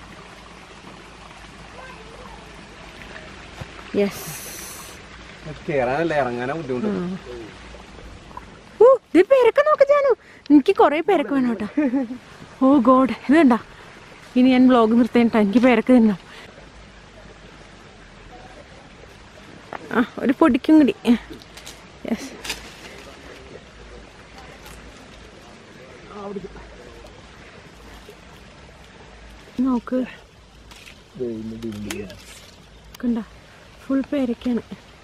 യെസ് കയറാനല്ല ഇറങ്ങാനാ ബുദ്ധിമുട്ട് ഓ ഇത് പേരൊക്കെ നോക്ക് ജാനു എനിക്ക് കുറെ പേരൊക്കെ വേണം കേട്ടോ ഓ ഗോഡ് ഇത് കണ്ട ഇനി ഞാൻ വ്ലോഗ് നിർത്തേണ്ട എനിക്ക് പേരൊക്കെ തിന്നണം ആ ഒരു പൊടിക്കും കൂടി യെസ് നോക്ക് കണ്ട ഫുൾ പേരൊക്കെയാണ്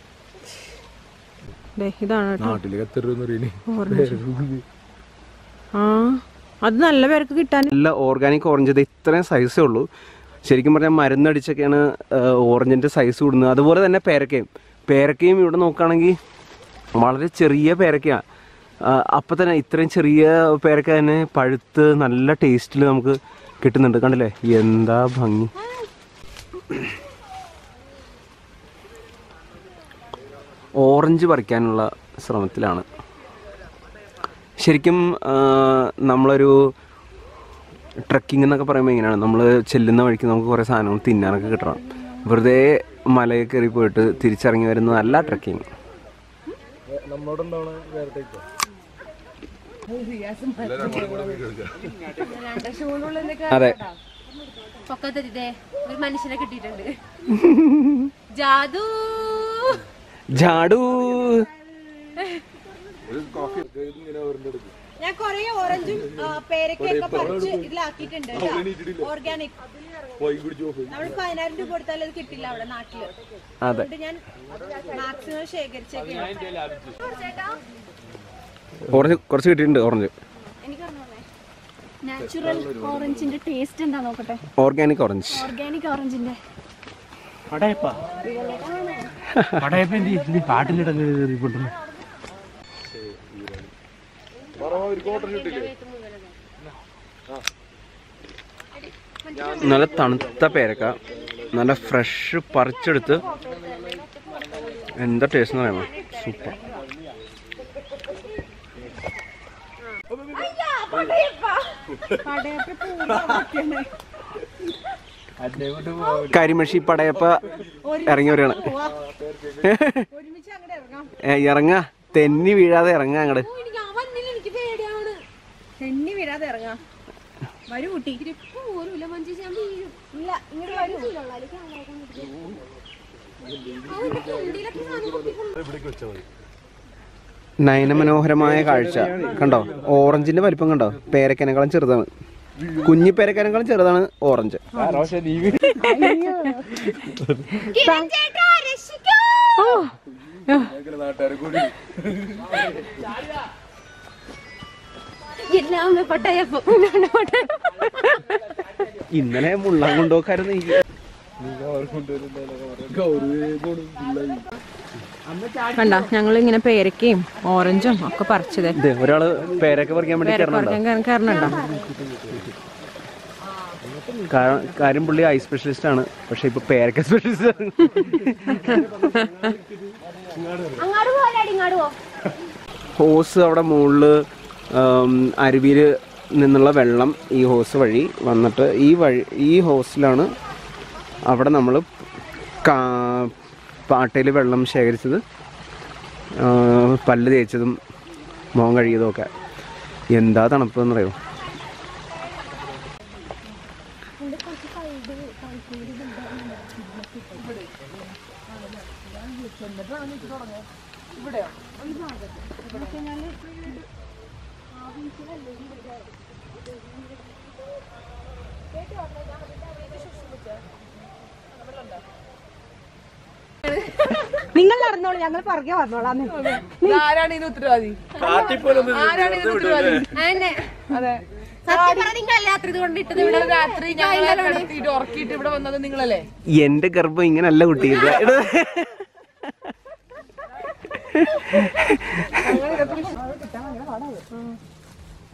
ദേ ഇതാണ് കേട്ടോ നാട്ടിലേക്ക് എത്ര രൂപ അറിയണേ ഓറഞ്ച് ആ അത് നല്ല പേർക്ക് കിട്ടാൻ നല്ല ഓർഗാനിക് ഓറഞ്ച് ഇത് ഇത്രയും സൈസേ ഉള്ളൂ ശരിക്കും പറഞ്ഞാൽ മരുന്നടിച്ചൊക്കെയാണ് ഓറഞ്ചിൻ്റെ സൈസ് കൂടുന്നത് അതുപോലെ തന്നെ പേരക്കയും പേരക്കയും ഇവിടെ നോക്കുകയാണെങ്കിൽ വളരെ ചെറിയ പേരക്കയാണ് അപ്പം തന്നെ ഇത്രയും ചെറിയ പേരക്ക തന്നെ പഴുത്ത് നല്ല ടേസ്റ്റിൽ നമുക്ക് കിട്ടുന്നുണ്ട് കണ്ടില്ലേ എന്താ ഭംഗി ഓറഞ്ച് പറിക്കാനുള്ള ശ്രമത്തിലാണ് ശരിക്കും ആ, നമ്മളൊരു ട്രക്കിംഗ് എന്നൊക്കെ പറയുമ്പോൾ ഇങ്ങനെയാണ് നമ്മൾ ചെല്ലുന്ന വഴിക്ക് നമുക്ക് കുറേ സാധനങ്ങൾ തിന്നാനൊക്കെ കിട്ടണം വെറുതെ മലയിൽ കയറി പോയിട്ട് തിരിച്ചിറങ്ങി വരുന്നതല്ല ട്രക്കിംഗ് നമ്മളോടുണ്ടാവണ വേറെ ടൈപ്പ് അതെ പൊക്കത്തെ ഒരു മനുഷ്യനെ കിട്ടിയിട്ടുണ്ട് ജാദു ജാഡു ഞാൻ കൊറേ ഓറഞ്ചും പേരക്കൊക്കെ പറിച്ച് ഇതിലാക്കിയിട്ടുണ്ട് ഓർഗാനിക് നമ്മൾ പതിനായിരം രൂപ കൊടുത്താൽ അത് കിട്ടില്ല അവിടെ നാട്ടില് അതെ അതുകൊണ്ട് ഞാൻ മാക്സിമം ശേഖരിച്ചേക്കാണ് ഓറഞ്ച് കുറച്ച് കിട്ടിയിട്ടുണ്ട് ഓറഞ്ച് നാച്ചുറൽ ഓറഞ്ചിന്റെ ടേസ്റ്റ് എന്താ നോക്കട്ടെ ഓർഗാനിക് ഓറഞ്ച് ഓർഗാനിക് ഓറഞ്ചിന്റെ കാട്ടിലിടങ്ങ് നല്ല തണുത്ത പേരക്ക നല്ല ഫ്രഷ് പറിച്ചെടുത്ത് എന്താ ടേസ്റ്റ് എന്ന് പറയുമ്പോൾ സൂപ്പർ കരിമഷി പടയപ്പ ഇറങ്ങി വരികയാണ് ഏ, ഇറങ്ങാ തെന്നി വീഴാതെ ഇറങ്ങാ അങ്ങട് തെന്നി വീഴാതെ ഇറങ്ങാം വരൂ കുട്ടി ഇല്ല ഇങ്ങോട്ട് വരൂ നയനമനോഹരമായ കാഴ്ച കണ്ടോ ഓറഞ്ചിന്റെ വലിപ്പം കണ്ടോ പേരക്കനേക്കാളും ചെറുതാണ് കുഞ്ഞി പേരക്കനേക്കാളും ചെറുതാണ് ഓറഞ്ച് ചേട്ടാ രക്ഷിക്കൂ നാട്ടുകാരെ കൂടി എല്ലാം പട്ടയപ്പം ഇന്നലെ മുള്ളാൻ കൊണ്ടുപോക്കായിരുന്നു ഈ കണ്ട ഞങ്ങൾ ഇങ്ങനെ പേരക്കയും ഓറഞ്ചും ഒക്കെ പറിച്ചത് ഇത് ഒരാള് പേരക്ക പറിക്കാൻ വേണ്ടി കയറണുണ്ടോ കയറണുണ്ടോ കാ- കാര്യം പുള്ളി ഐ സ്പെഷ്യലിസ്റ്റ് ആണ് പക്ഷെ ഇപ്പൊ പേരക്ക സ്പെഷ്യലിസ്റ്റ് ആണ് അങ്ങാട് പോരാടി ഇങ്ങാട് പോ ഹോസ് അവിടെ മുകളിൽ അരുവിയിൽ നിന്നുള്ള വെള്ളം ഈ ഹോസ് വഴി വന്നിട്ട് ഈ വഴി ഈ ഹോസിലാണ് അവിടെ നമ്മൾ പാട്ടയിൽ വെള്ളം ശേഖരിച്ചത് ആ, പല്ല് തേച്ചതും മുഖം കഴുകിയതും ഒക്കെ എന്താ തണുപ്പ് എന്നറിയോ നിങ്ങൾ നടന്നോളൂ ഞങ്ങൾ പുറകെ വന്നോളാം ആരാണ് ഇതിന് ഉത്തരവാദി ആരാണ് ഇതിന് ഉത്തരവാദി അതന്നെ അതെ സത്യം പറഞ്ഞ നിങ്ങൾ രാത്രി ഇത് കൊണ്ടിട്ടത് ഇവിടെ നിങ്ങൾ രാത്രി ഞങ്ങളെ കിടത്തിയിട്ട് ഉറക്കിയിട്ട് ഇവിടെ വന്നത് നിങ്ങളല്ലേ എന്റെ ഗർഭം ഇങ്ങനല്ല കുട്ടി ഇത് ഇത്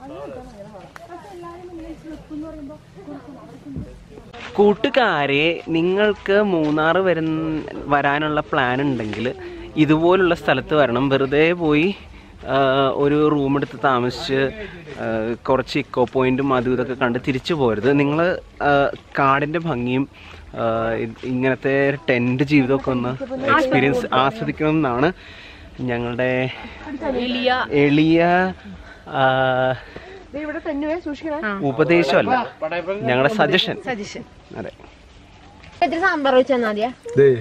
കൂട്ടുകാരെ നിങ്ങൾക്ക് മൂന്നാർ വരുന്ന വരാനുള്ള പ്ലാൻ ഉണ്ടെങ്കിൽ ഇതുപോലുള്ള സ്ഥലത്ത് വരണം വെറുതെ പോയി ആ, ഒരു റൂം എടുത്ത് താമസിച്ച് ആ, കുറച്ച് ഇക്കോ പോയിന്റും അതും ഇതൊക്കെ കണ്ട് തിരിച്ചു പോരുത് നിങ്ങൾ കാടിൻ്റെ ഭംഗിയും ആ, ഇത് ഇങ്ങനത്തെ ടെൻറ്റ് ജീവിതമൊക്കെ ഒന്ന് എക്സ്പീരിയൻസ് ആസ്വദിക്കണം എന്നാണ് ഞങ്ങളുടെ എളിയ ആ, ഉപദേശമല്ല ഞങ്ങളുടെ സജഷൻ സജഷൻ അതെ ഇത്തിരി സാമ്പാർ വെച്ച് തന്നാ മതിയാ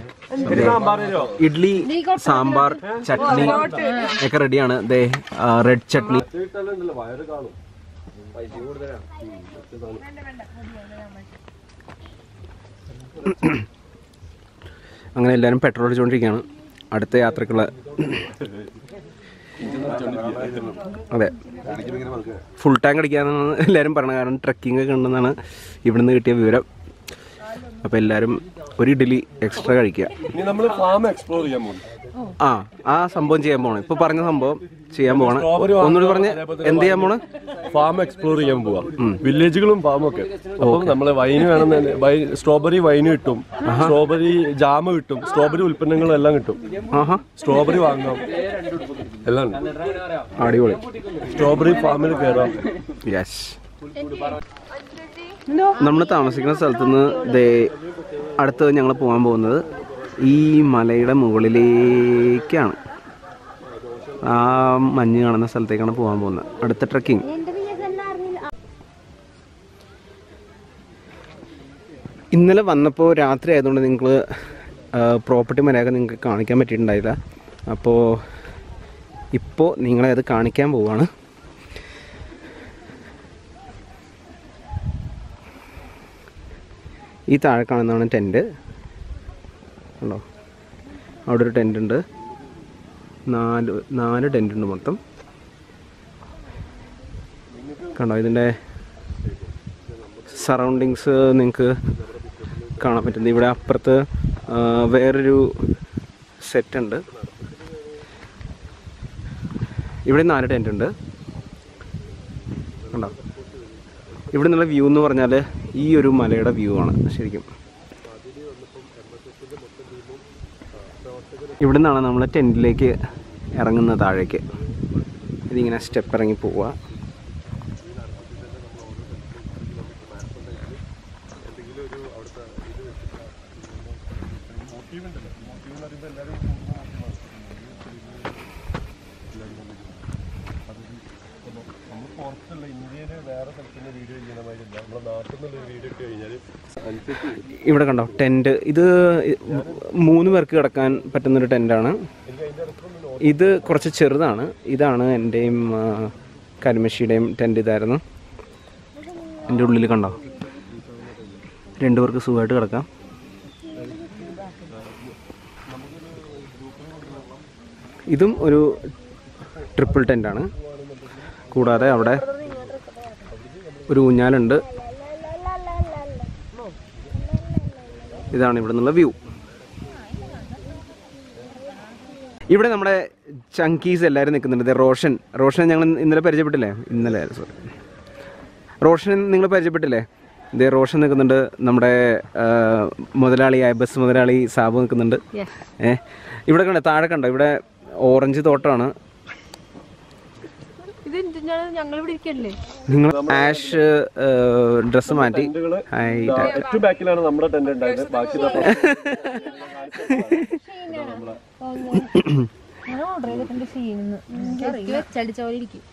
ഇഡ്ലി സാമ്പാർ ചട്നി ഒക്കെ റെഡിയാണ് ദേ റെഡ് ചട്നി അങ്ങനെ എല്ലാവരും പെട്രോൾ അടിച്ചുകൊണ്ടിരിക്കുകയാണ് അടുത്ത യാത്രക്കുള്ള അതെ ഫുൾ ടാങ്ക് അടിക്കാന്നാണ് എല്ലാവരും പറഞ്ഞത് കാരണം ട്രക്കിംഗ് ഒക്കെ ഉണ്ടെന്നാണ് ഇവിടുന്ന് കിട്ടിയ വിവരം അപ്പോൾ എല്ലാവരും ഒരു ഇഡ്ഡലി എക്സ്ട്രാ കഴിക്കുക ഇനി നമ്മൾ ഫാം എക്സ്പ്ലോർ ചെയ്യാൻ പോകും ആ ആ സംഭവം ചെയ്യാൻ പോണം ഇപ്പൊ പറഞ്ഞ സംഭവം ചെയ്യാൻ പോണ് ഒന്നുകൂടി പറഞ്ഞ് എന്ത് ചെയ്യാൻ പോണ് ഫാം എക്സ്പ്ലോർ ചെയ്യാൻ പോവാം വില്ലേജുകളും ഫാമും ഒക്കെ അപ്പം നമ്മളെ വൈന് വേണമെന്ന് വൈൻ സ്ട്രോബെറി വൈന് കിട്ടും സ്ട്രോബെറി ജാമ് കിട്ടും സ്ട്രോബെറി ഉൽപ്പന്നങ്ങളും എല്ലാം കിട്ടും ആഹാ സ്ട്രോബെറി വാങ്ങാം എല്ലാം ഉണ്ട്. അടിപൊളി സ്ട്രോബെറി ഫാമിൽ കയറാം യെസ് നമ്മൾ താമസിക്കുന്ന സ്ഥലത്തുനിന്ന് ദേ അടുത്തത് ഞങ്ങൾ പോകാൻ പോകുന്നത് ഈ മലയുടെ മുകളിലേക്കാണ് ആ മഞ്ഞ് കാണുന്ന സ്ഥലത്തേക്കാണ് പോകാൻ പോകുന്നത് അടുത്ത ട്രക്കിംഗ് ഇന്നലെ വന്നപ്പോൾ രാത്രി ആയതുകൊണ്ട് നിങ്ങൾ പ്രോപ്പർട്ടി മര്യാദ നിങ്ങൾക്ക് കാണിക്കാൻ പറ്റിയിട്ടുണ്ടായില്ല അപ്പോൾ ഇപ്പോൾ നിങ്ങളെ അത് കാണിക്കാൻ പോവാണ് ഈ താഴെ കാണുന്നതാണ് ടെൻറ്റ് ഉണ്ടോ അവിടെ ഒരു ടെൻ്റ് ഉണ്ട് നാല് നാല് ടെൻ്റ് ഉണ്ട് മൊത്തം കണ്ടോ ഇതിൻ്റെ സറൗണ്ടിങ്സ് നിങ്ങൾക്ക് കാണാൻ പറ്റുന്നത് ഇവിടെ അപ്പുറത്ത് ആ, വേറൊരു സെറ്റ് ഉണ്ട് ഇവിടെ നാല് ടെൻ്റ് ഉണ്ട് കണ്ടോ ഇവിടെ നിന്നുള്ള വ്യൂ എന്ന് പറഞ്ഞാൽ ഈ ഒരു മലയുടെ വ്യൂ ആണ് ശരിക്കും ഇവിടെ നിന്നാണ് നമ്മൾ ടെൻറ്റിലേക്ക് ഇറങ്ങുന്നത് താഴേക്ക് ഇതിങ്ങനെ സ്റ്റെപ്പ് ഇറങ്ങി പോവുക പുറത്തുള്ള ഇന്ത്യയിലെ വേറെ സ്ഥലത്തിന്റെ വീഡിയോ ചെയ്യുന്ന മാതിരില്ല നമ്മുടെ നാട്ടിൽ നിന്നുള്ള വീഡിയോ ഇട്ട് കഴിഞ്ഞാൽ ഇവിടെ കണ്ടോ ടെൻറ്റ് ഇത് മൂന്ന് പേർക്ക് കിടക്കാൻ പറ്റുന്നൊരു ടെൻറ്റാണ് ഇത് കുറച്ച് ചെറുതാണ് ഇതാണ് എൻ്റെയും ആ, കരിമശിയുടെയും ടെൻറ്റ് ഇതായിരുന്നു എൻ്റെ ഉള്ളിൽ കണ്ടോ രണ്ടു പേർക്ക് സുഖമായിട്ട് കിടക്കാം ഇതും ഒരു ട്രിപ്പിൾ ടെൻ്റാണ് കൂടാതെ അവിടെ ഒരു ഊഞ്ഞാലുണ്ട് ഇതാണ് ഇവിടെ നിന്നുള്ള വ്യൂ ഇവിടെ നമ്മുടെ ചങ്കീസ് എല്ലാവരും നിൽക്കുന്നുണ്ട് ദേ റോഷൻ റോഷൻ ഞങ്ങൾ ഇന്നലെ പരിചയപ്പെട്ടില്ലേ ഇന്നലെ സോറി റോഷൻ നിങ്ങൾ പരിചയപ്പെട്ടില്ലേ ഇതേ റോഷൻ നിൽക്കുന്നുണ്ട് നമ്മുടെ ആ, മുതലാളിയായ ബസ് മുതലാളി സാബു നിൽക്കുന്നുണ്ട് ഏ ഇവിടെ കണ്ടോ താഴെ കണ്ടോ ഇവിടെ ഓറഞ്ച് തോട്ടമാണ് ഇത് ഞങ്ങൾ ഇവിടെ ഇരിക്കല്ലേ നിങ്ങൾ ആഷ് ഡ്രസ്സ് മാറ്റി ഹായ് ഏറ്റവും ബാക്കിലാണ് നമ്മുടെ ടെന്റ് ഉണ്ടായിരുന്നത് ബാക്കി ദാ ഞാൻ ഓർഡർ ചെയ്തിട്ടുണ്ട് ഷീന്ന് വെച്ചടിച്ച പോലെ ഇരിക്കും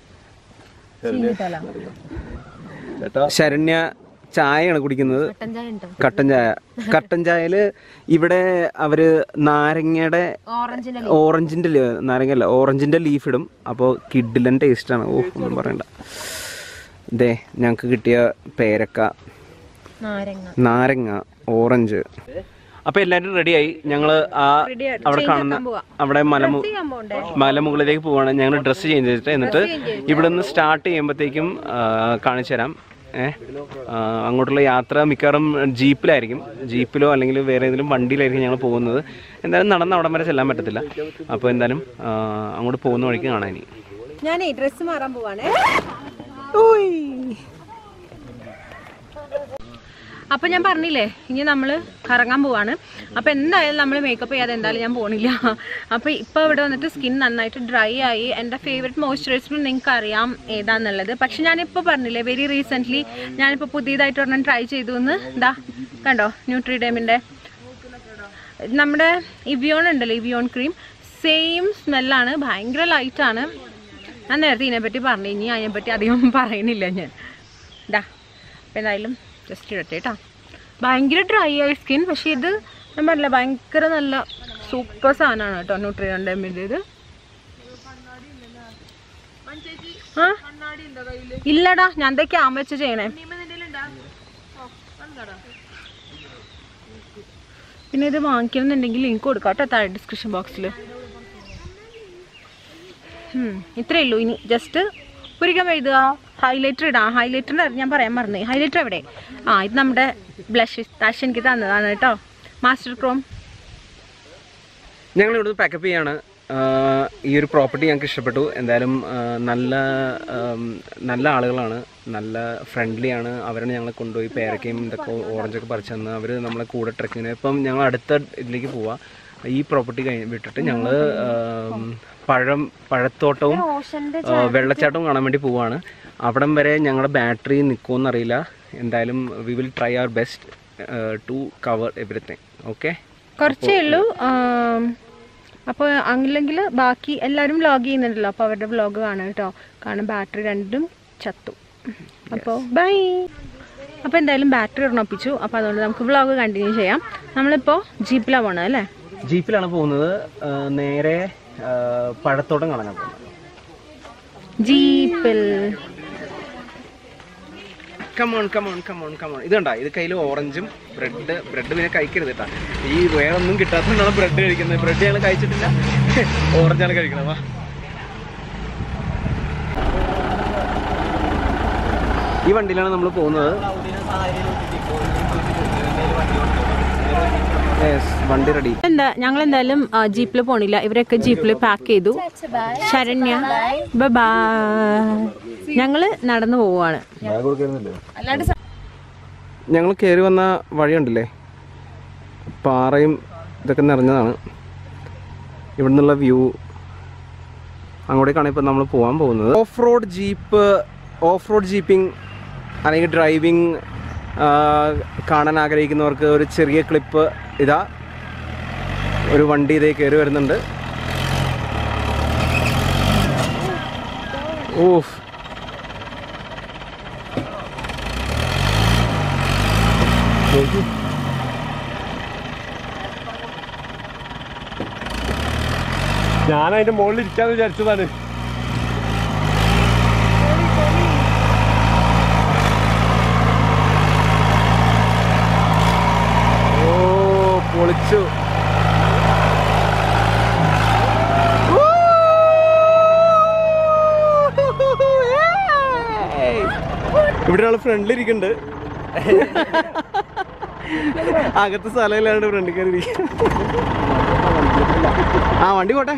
ചേട്ടാ ശരണ്യ ചായയാണ് കുടിക്കുന്നത് കട്ടൻ ചായ ഉണ്ടോ കട്ടൻ ചായ കട്ടൻ ചായയില് ഇവിടെ അവര് നാരങ്ങയുടെ ഓറഞ്ചിന്റെ ഓറഞ്ചിന്റെ ലീ- നാരങ്ങ അല്ല ഓറഞ്ചിന്റെ ലീഫ് ഇടും അപ്പോൾ കിഡിലൻ ടേസ്റ്റ് ആണ് ഓ ഒന്നും പറയണ്ട ദേ ഞങ്ങൾക്ക് കിട്ടിയ പേരക്ക നാരങ്ങ നാരങ്ങ ഓറഞ്ച് അപ്പൊ എല്ലാരും റെഡിയായി ഞങ്ങള് ആ അവിടെ കാണുന്ന അവിടെ മലമു മലമുകളിലേക്ക് പോവാണ് ഞങ്ങൾ ഡ്രസ്സ് ചേഞ്ച് ചെയ്തിട്ട് എന്നിട്ട് ഇവിടെ നിന്ന് സ്റ്റാർട്ട് ചെയ്യുമ്പോഴത്തേക്കും കാണിച്ചു തരാം ഏഹ് അങ്ങോട്ടുള്ള യാത്ര മിക്കവാറും ജീപ്പിലായിരിക്കും ജീപ്പിലോ അല്ലെങ്കിൽ വേറെ ഏതെങ്കിലും വണ്ടിയിലായിരിക്കും ഞങ്ങൾ പോകുന്നത് എന്തായാലും നടന്ന് അവിടം വരെ ചെല്ലാൻ പറ്റത്തില്ല അപ്പോൾ എന്തായാലും ആ, അങ്ങോട്ട് പോകുന്ന വഴിക്ക് കാണാൻ ഇനി ഞാനേ ഡ്രസ്സ് മാറാൻ പോവാണേ അപ്പൊ ഞാൻ പറഞ്ഞില്ലേ ഇനി നമ്മൾ കറങ്ങാൻ പോവാണ് അപ്പൊ എന്തായാലും നമ്മൾ മേക്കപ്പ് ചെയ്യാതെ എന്തായാലും ഞാൻ പോണില്ല അപ്പൊ ഇപ്പൊ ഇവിടെ വന്നിട്ട് സ്കിൻ നന്നായിട്ട് ഡ്രൈ ആയി എൻ്റെ ഫേവറേറ്റ് മോയ്സ്ചറൈസർ നിങ്ങൾക്ക് അറിയാം ഏതാന്നുള്ളത് പക്ഷെ ഞാനിപ്പോൾ പറഞ്ഞില്ലേ വെരി റീസെൻ്റ്ലി ഞാനിപ്പോൾ പുതിയതായിട്ട് ഒരെണ്ണം ട്രൈ ചെയ്തു എന്ന് ഇതാ കണ്ടോ ന്യൂട്രിഡേമിൻ്റെ നമ്മുടെ ഇവിയോൺ ഉണ്ടല്ലോ ഇവിയോൺ ക്രീം സെയിം സ്മെല്ലാണ് ഭയങ്കര ലൈറ്റാണ് ഞാൻ നേരത്തെ ഇതിനെപ്പറ്റി പറഞ്ഞു ഇനി അതിനെപ്പറ്റി അധികം പറയുന്നില്ല ഞാൻ ഇതാ അപ്പം എന്തായാലും ജസ്റ്റ് ഇടട്ടെ കേട്ടോ ഭയങ്കര ഡ്രൈ ആയ സ്കിൻ പക്ഷേ ഇത് ഞാൻ പറഞ്ഞില്ല ഭയങ്കര നല്ല സൂപ്പർ സാധനമാണ് കേട്ടോ ന്യൂട്രിയൻ്റെ ഇത് ആ ഇല്ലടാ ഞാൻ എന്താ ക്യാം വെച്ച് ചെയ്യണേ പിന്നെ ഇത് വാങ്ങിക്കണമെന്നുണ്ടെങ്കിൽ ലിങ്ക് കൊടുക്കാം കേട്ടോ താഴെ ഡിസ്ക്രിപ്ഷൻ ബോക്സിൽ ഇത്രയേ ഉള്ളൂ ഇനി ജസ്റ്റ് ഒരിക്കൽ എഴുതുക ഹൈലൈറ്റർ ഇടാം ഹൈലൈറ്ററിൻ്റെ ഞാൻ പറയാൻ മറന്നു ഹൈലൈറ്റർ എവിടെ ആ ഇത് നമ്മുടെ ബ്ലഷ് താഷ് എനിക്ക് തന്നതാണ് കേട്ടോ മാസ്റ്റർ ക്രോം ഞങ്ങൾ ഇവിടുന്ന് പാക്കപ്പ് ചെയ്യാണ് ആഹ് ഈ ഒരു പ്രോപ്പർട്ടി ഞങ്ങൾക്ക് ഇഷ്ടപ്പെട്ടു എന്തായാലും ആഹ് നല്ല ആം, നല്ല ആളുകളാണ് നല്ല ഫ്രണ്ട്ലി ആണ് അവരാണ് ഞങ്ങളെ കൊണ്ടുപോയി പേരക്കയും ഇതൊക്കെ ഓറഞ്ചൊക്കെ പറിച്ചു തന്ന് അവർ നമ്മളെ കൂടെ ട്രക്കിങ്ങിന് ഇപ്പം ഞങ്ങൾ അടുത്ത ഇതിലേക്ക് പോവാം ഈ പ്രോപ്പർട്ടി കഴിഞ്ഞ് വിട്ടിട്ട് ഞങ്ങൾ പഴം പഴത്തോട്ടവും ആ, വെള്ളച്ചാട്ടവും കാണാൻ വേണ്ടി പോവാണ് അവിടം വരെ ഞങ്ങളുടെ ബാറ്ററി നിൽക്കുമെന്ന് അറിയില്ല എന്തായാലും we will try our best to cover everything okay കുറച്ചേ ഉള്ളൂ അപ്പോൾ അല്ലെങ്കിൽ ബാക്കി എല്ലാവരും വ്ളോഗ് ചെയ്യുന്നുണ്ടല്ലോ അപ്പോൾ അവരുടെ വ്ളോഗ് കാണാം കേട്ടോ കാരണം ബാറ്ററി രണ്ടും ചത്തു അപ്പോൾ ബൈ അപ്പോൾ എന്തായാലും ബാറ്ററി ഒരെണ്ണൊപ്പിച്ചു അപ്പോൾ അതുകൊണ്ട് നമുക്ക് വ്ളോഗ് കണ്ടിന്യൂ ചെയ്യാം നമ്മളിപ്പോൾ ജീപ്പിലാണ് പോണത് അല്ലേ ജീപ്പിലാണ് പോകുന്നത് ആ, നേരെ ആ, പഴത്തോട്ടം കാണാനാണ് പോകുന്നത് ജീപ്പിൽ കമോൺ കമോൺ കമോൺ കമോൺ ഇത് കണ്ടാ ഇത് കയ്യിൽ ഓറഞ്ചും ബ്രെഡ് ബ്രെഡ് പിന്നെ കഴിക്കരുത് കേട്ടാ ഈ വേറെ ഒന്നും കിട്ടാത്തതുകൊണ്ടാണ് ബ്രെഡ് കഴിക്കുന്നത് ബ്രെഡ് ഞങ്ങൾ കഴിച്ചിട്ടില്ല ഓറഞ്ചാണ് കഴിക്കുന്നത് വാ ഈ വണ്ടിയിലാണ് നമ്മൾ പോകുന്നത് യെസ് വണ്ടി റെഡി എന്താ ഞങ്ങൾ എന്തായാലും ജീപ്പിൽ പോണില്ല ഇവരൊക്കെ ജീപ്പിൽ പാക്ക് ചെയ്തു ശരണ്യ ബൈ ഞങ്ങൾ നടന്നു പോവുകയാണ് ഞങ്ങൾ കയറി വന്ന വഴിയുണ്ടല്ലേ പാറയും ഇതൊക്കെ നിറഞ്ഞതാണ് ഇവിടെ നിന്നുള്ള വ്യൂ അങ്ങോട്ടേക്കാണ് ഇപ്പോൾ നമ്മൾ പോകാൻ പോകുന്നത് off road jeep off road jeeping അല്ലെങ്കിൽ ഡ്രൈവിംഗ് കാണാൻ ആഗ്രഹിക്കുന്നവർക്ക് ഒരു ചെറിയ ക്ലിപ്പ് ഇതാ ഒരു വണ്ടി ഇതേ കയറി വരുന്നുണ്ട് ഓഫ് ഞാൻ അതിന്റെ മുകളിൽ ഇരിക്കാന്ന് വിചാരിച്ചതാണ് ഓ പൊളിച്ചു ഇവിടെ ഒരാൾ ഫ്രണ്ടിൽ ഇരിക്കുന്നുണ്ട് അകത്ത് സ്ഥലമില്ലാണ്ട് ഫ്രണ്ടിൽ കയറി ഇരിക്കുക. ആ വണ്ടി പോട്ടെ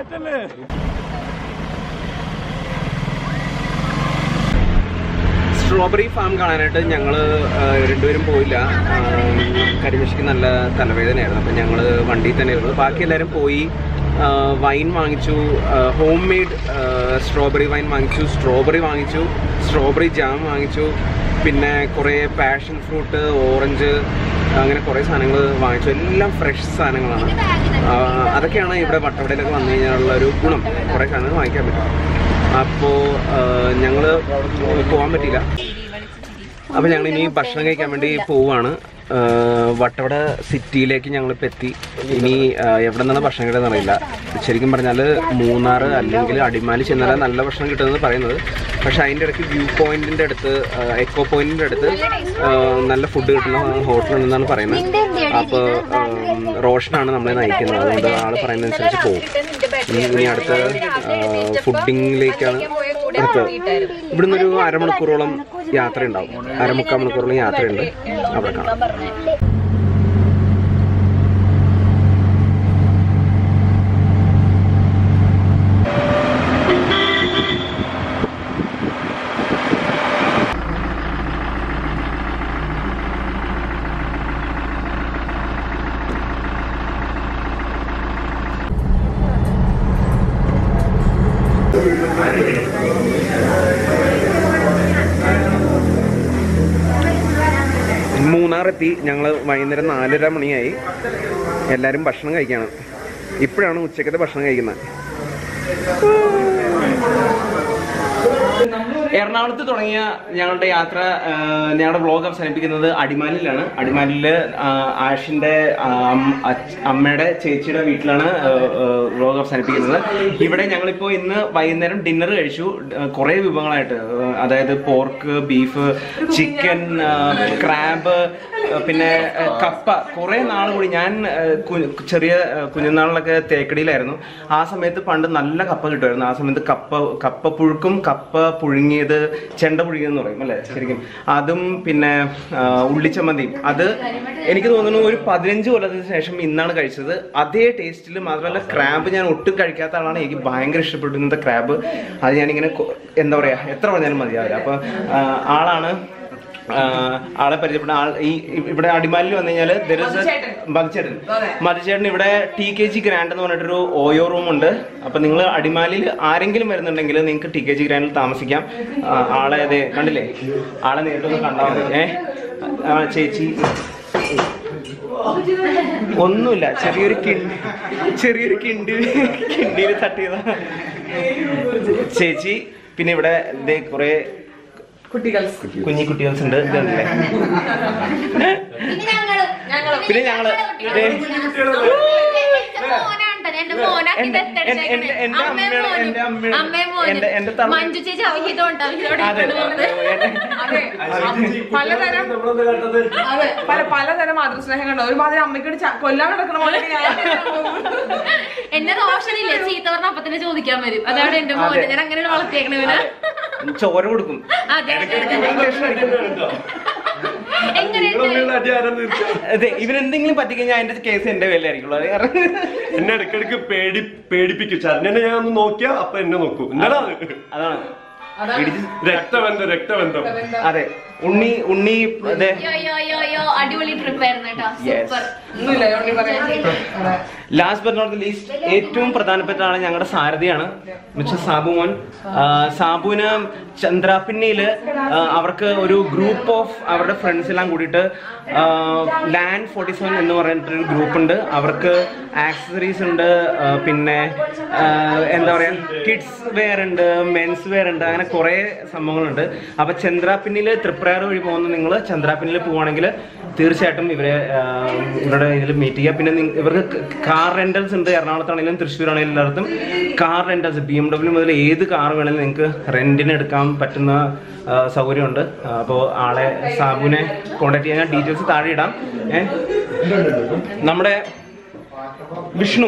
സ്ട്രോബെറി ഫാം കാണാനായിട്ട് ഞങ്ങൾ രണ്ടുപേരും പോയില്ല ആ, കരിമശിക്ക് നല്ല തലവേദനയായിരുന്നു അപ്പം ഞങ്ങൾ വണ്ടിയിൽ തന്നെ ഇരുന്നു ബാക്കി എല്ലാവരും പോയി വൈൻ വാങ്ങിച്ചു ഹോം മെയ്ഡ് സ്ട്രോബെറി വൈൻ വാങ്ങിച്ചു സ്ട്രോബെറി വാങ്ങിച്ചു സ്ട്രോബെറി ജാം വാങ്ങിച്ചു പിന്നെ കുറേ പാഷൻ ഫ്രൂട്ട് ഓറഞ്ച് അങ്ങനെ കുറേ സാധനങ്ങൾ വാങ്ങിച്ചു എല്ലാം ഫ്രഷ് സാധനങ്ങളാണ് ആ, അതൊക്കെയാണ് ഇവിടെ വട്ടവടയിലൊക്കെ വന്നു കഴിഞ്ഞാലുള്ള ഒരു ഗുണം കുറേ സാധനങ്ങൾ വാങ്ങിക്കാൻ പറ്റും അപ്പോൾ ഞങ്ങൾ പോകാൻ പറ്റിയില്ല അപ്പോൾ ഞങ്ങൾ ഇനി ഭക്ഷണം കഴിക്കാൻ വേണ്ടി പോവാണ് ആ, വട്ടവട സിറ്റിയിലേക്ക് ഞങ്ങളിപ്പോൾ എത്തി ഇനി ആ, എവിടെ നിന്നാണ് ഭക്ഷണം കിട്ടുന്നത് അറിയില്ല ശരിക്കും പറഞ്ഞാൽ മൂന്നാർ അല്ലെങ്കിൽ അടിമാലി ചെന്നാൽ നല്ല ഭക്ഷണം കിട്ടുമെന്ന് പറയുന്നത് പക്ഷേ അതിൻ്റെ ഇടയ്ക്ക് വ്യൂ പോയിന്റിൻ്റെ അടുത്ത് ആ, എക്കോ പോയിന്റിൻ്റെ അടുത്ത് ആ, നല്ല ഫുഡ് കിട്ടുന്ന ഹോട്ടലുണ്ടെന്നാണ് പറയുന്നത് അപ്പോൾ റോഷനാണ് നമ്മളെ നയിക്കുന്നത് അതുകൊണ്ട് ആൾ പറയുന്നതനുസരിച്ച് പോകും ഇനി ഇനി അടുത്ത ഫുഡിങ്ങിലേക്കാണ് അടുത്ത് ഇവിടുന്ന് ഒരു അരമണിക്കൂറോളം യാത്ര ഉണ്ടാവും അരമുക്കാൽ മണിക്കൂറോളം യാത്രയുണ്ട് അവിടെ കാണാം മൂന്നാർ എത്തി ഞങ്ങൾ വൈകുന്നേരം നാലര മണിയായി എല്ലാവരും ഭക്ഷണം കഴിക്കാണ് ഇപ്പോഴാണ് ഉച്ചക്കത്തെ ഭക്ഷണം കഴിക്കുന്നത് എറണാകുളത്ത് തുടങ്ങിയ ഞങ്ങളുടെ യാത്ര ആ, ഞങ്ങളുടെ വ്ലോഗ് അവസാനിപ്പിക്കുന്നത് അടിമാലിലാണ് അടിമാലില് ആ, ആഷിന്റെ ആ, അം- അച്ഛ- അമ്മയുടെ ചേച്ചിയുടെ വീട്ടിലാണ് വ്ലോഗ് അവസാനിപ്പിക്കുന്നത് ഇവിടെ ഞങ്ങളിപ്പോ ഇന്ന് വൈകുന്നേരം ഡിന്നർ കഴിച്ചു കുറെ വിഭവങ്ങളായിട്ട് ആ, അതായത് പോർക്ക് ബീഫ് ചിക്കൻ ക്രാബ് പിന്നെ ആ, കപ്പ കുറെ നാൾ കൂടി ഞാൻ ആ, കു- ചെറിയ ആ, കുഞ്ഞുനാളിലൊക്കെ തേക്കടിയിലായിരുന്നു ആ സമയത്ത് പണ്ട് നല്ല കപ്പ കിട്ടുമായിരുന്നു ആ സമയത്ത് കപ്പ കപ്പ പുഴുക്കും കപ്പ പുഴുങ്ങിയത് ചെണ്ട പുഴുങ്ങിയെന്ന് പറയും അല്ലേ ശരിക്കും അതും പിന്നെ ആ, ഉള്ളിച്ചമ്മന്തിയും അത് എനിക്ക് തോന്നുന്നു ഒരു പതിനഞ്ച് കൊല്ലത്തിന് ശേഷം ഇന്നാണ് കഴിച്ചത് അതേ ടേസ്റ്റിൽ മാത്രമല്ല ക്രാബ് ഞാൻ ഒട്ടും കഴിക്കാത്ത ആളാണ് എനിക്ക് ഭയങ്കര ഇഷ്ടപ്പെട്ടു ഇന്നത്തെ ക്രാബ് അത് ഞാനിങ്ങനെ കൊ- എന്താ പറയാ എത്ര പറഞ്ഞാലും മതിയാവില്ല അപ്പൊ ആ, ആളാണ് ആ, ആളെ പരിചയപ്പെട്ട ആൾ ഈ ഇവിടെ അടിമാലിൽ വന്നു കഴിഞ്ഞാൽ മതിച്ചേട്ടൻ മതിച്ചേട്ടൻ ഇവിടെ ടി കെ ജി ഗ്രാൻഡ് എന്ന് പറഞ്ഞിട്ടൊരു ഓയോ റൂം ഉണ്ട് അപ്പൊ നിങ്ങൾ അടിമാലിൽ ആരെങ്കിലും വരുന്നുണ്ടെങ്കിൽ നിങ്ങൾക്ക് ടി കെ ജി ഗ്രാൻഡിൽ താമസിക്കാം ആ, ആളെ അതെ കണ്ടില്ലേ ആളെ നേരിട്ടൊന്ന് കണ്ടാൽ മതി ഏ ആ, ചേച്ചി ഒന്നുമില്ല ചെറിയൊരു കിണ്ടി ചെറിയൊരു കിണ്ടി കിണ്ടിയിൽ തട്ടിയതാ ചേച്ചി പിന്നെ ഇവിടെ ദേ കുറെ കുട്ടികൾ കുഞ്ഞി കുട്ടികൾസ് ഉണ്ട് ഇത് കണ്ടില്ലേ? പിന്നെ ഞങ്ങള് പിന്നെ ഞങ്ങള് ദേ, എന്റെ മോനാക്കി എന്റെ- എന്റെ- എന്റെ- എന്റെ അമ്മയുടെ- എന്റെ അമ്മയുടെ- എന്റെ- എന്റെ തള്ള- മഞ്ജു ചേച്ചി അവഹിതമുണ്ട് അവരോട് അതെ അതെ പലതരം അതെ പല പലതരം മാതൃസ്നേഹം കണ്ടോ ഒരുമാതിരി അമ്മയ്ക്കോട് ച- കൊല്ലാൻ കിടക്കണ പോലെ ഞാൻ എന്നെ ദോഷമില്ല ചീത്ത പറഞ്ഞ അപ്പൊ തന്നെ ചോദിക്കാൻ വരും അതാണ് എന്റെ മോനെ ഞാൻ അങ്ങനെ വളർത്തിയേക്കണവന് ചോര കൊടുക്കും അതെ എങ്ങനെയുണ്ട് അതെ ഇവരെന്തെങ്കിലും പറ്റിക്കഴിഞ്ഞാൽ അതിന്റെ കേസ് എന്റെ പേരിലായിരിക്കുള്ളൂ അത് കാരണം എന്നെ ഇടയ്ക്കിടയ്ക്ക് പേടി പേടിപ്പിക്കും ചരണിനെ ഞാൻ ഒന്ന് നോക്കിയാ അപ്പൊ എന്നെ നോക്കൂ എന്നടാ അതാണ് ഇടിച്ച് രക്തബന്ധം രക്തബന്ധം അതെ ഉണ്ണി ഉണ്ണി അതെ യോ യോ യോ യോ അടിപൊളി ട്രിപ്പ് ആയിരുന്നു കേട്ടോ Yes. സൂപ്പർ ഒന്നുമില്ല ഉണ്ണി പറയാൻ ലാസ്റ്റ് ബട്ട് നോട്ട് ലീസ്റ്റ് ഏറ്റവും പ്രധാനപ്പെട്ട ആള് ഞങ്ങളുടെ സാരഥിയാണ് മിസ്റ്റർ സാബു മോൻ ആ, സാബുവിന് ചന്ദ്രാപിന്നിയില് ആ, അവർക്ക് ഒരു ഗ്രൂപ്പ് ഓഫ് അവരുടെ ഫ്രണ്ട്സ് എല്ലാം കൂടിയിട്ട് ലാൻഡ് ഫോർട്ടി സെവൻ എന്ന് പറഞ്ഞിട്ടൊരു ഗ്രൂപ്പ് ഉണ്ട് അവർക്ക് ആക്സസറീസ് ഉണ്ട് ആ, പിന്നെ ആ, എന്താ പറയാ കിഡ്സ് വെയർ ഉണ്ട് മെൻസ് വെയർ ഉണ്ട് അങ്ങനെ കുറെ സംഭവങ്ങളുണ്ട് അപ്പൊ ചന്ദ്രാപിന്നിയിൽ തൃപ്രയാർ വഴി പോകുന്ന നിങ്ങൾ ചന്ദ്രാപിന്നിയിൽ പോവുകയാണെങ്കിൽ തീർച്ചയായിട്ടും ഇവരെ ആ, ഇവരുടെ ഇതിൽ മീറ്റ് ചെയ്യുക പിന്നെ നിങ്ങ- ഇവർക്ക് കാർ റെന്റൽസ് ഉണ്ട് എറണാകുളത്താണെങ്കിലും തൃശ്ശൂരാണെങ്കിലും എല്ലായിടത്തും car rentals B M W മുതൽ ഏത് കാർ വേണമെങ്കിലും നിങ്ങൾക്ക് റെന്റിന് എടുക്കാൻ പറ്റുന്ന ആ, സൗകര്യമുണ്ട് അപ്പോൾ ആളെ സാബുവിനെ കോൺടാക്ട് ചെയ്യാൻ ഡീറ്റെയിൽസ് താഴെ ഇടാം ഏ നമ്മുടെ വിഷ്ണു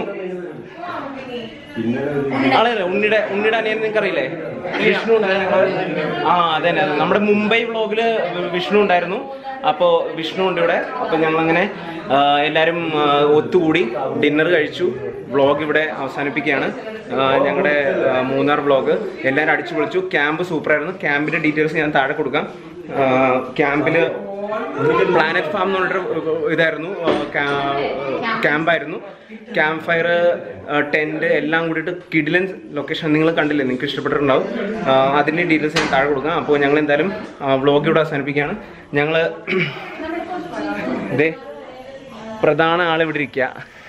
ആളല്ലേ ഉണ്ണിയുടെ ഉണ്ണിയുടെ അനിയൻ നിങ്ങൾക്ക് അറിയില്ലേ വിഷ്ണു ഉണ്ടായിരുന്നു ആ അതെ അതെ നമ്മുടെ മുംബൈ വ്ളോഗില് വിഷ്ണു ഉണ്ടായിരുന്നു അപ്പോൾ വിഷ്ണു ഉണ്ട് ഇവിടെ അപ്പോൾ ഞങ്ങളങ്ങനെ ആ, എല്ലാവരും ആ, ഒത്തുകൂടി ഡിന്നർ കഴിച്ചു വ്ളോഗ് ഇവിടെ അവസാനിപ്പിക്കുകയാണ് ഞങ്ങളുടെ മൂന്നാർ വ്ളോഗ് എല്ലാവരും അടിച്ചു പൊളിച്ചു ക്യാമ്പ് സൂപ്പറായിരുന്നു ക്യാമ്പിന്റെ ഡീറ്റെയിൽസ് ഞാൻ താഴെ കൊടുക്കാം ക്യാമ്പിൽ പ്ലാനറ്റ് ഫാം എന്ന് പറഞ്ഞിട്ടൊരു ഇതായിരുന്നു ക്യാമ്പായിരുന്നു ക്യാമ്പ് ഫയർ ടെന്റ് എല്ലാം കൂടിയിട്ട് കിഡിലൻ ലൊക്കേഷൻ നിങ്ങൾ കണ്ടില്ലേ നിങ്ങൾക്ക് ഇഷ്ടപ്പെട്ടിട്ടുണ്ടാവും ആ, അതിന്റെ ഡീറ്റെയിൽസ് ഞാൻ താഴെ കൊടുക്കാം അപ്പോൾ ഞങ്ങൾ എന്തായാലും വ്ളോഗ് ഇവിടെ അവസാനിപ്പിക്കുകയാണ് ഞങ്ങൾ ഇതേ പ്രധാന ആൾ ഇവിടെ ഇരിക്കുക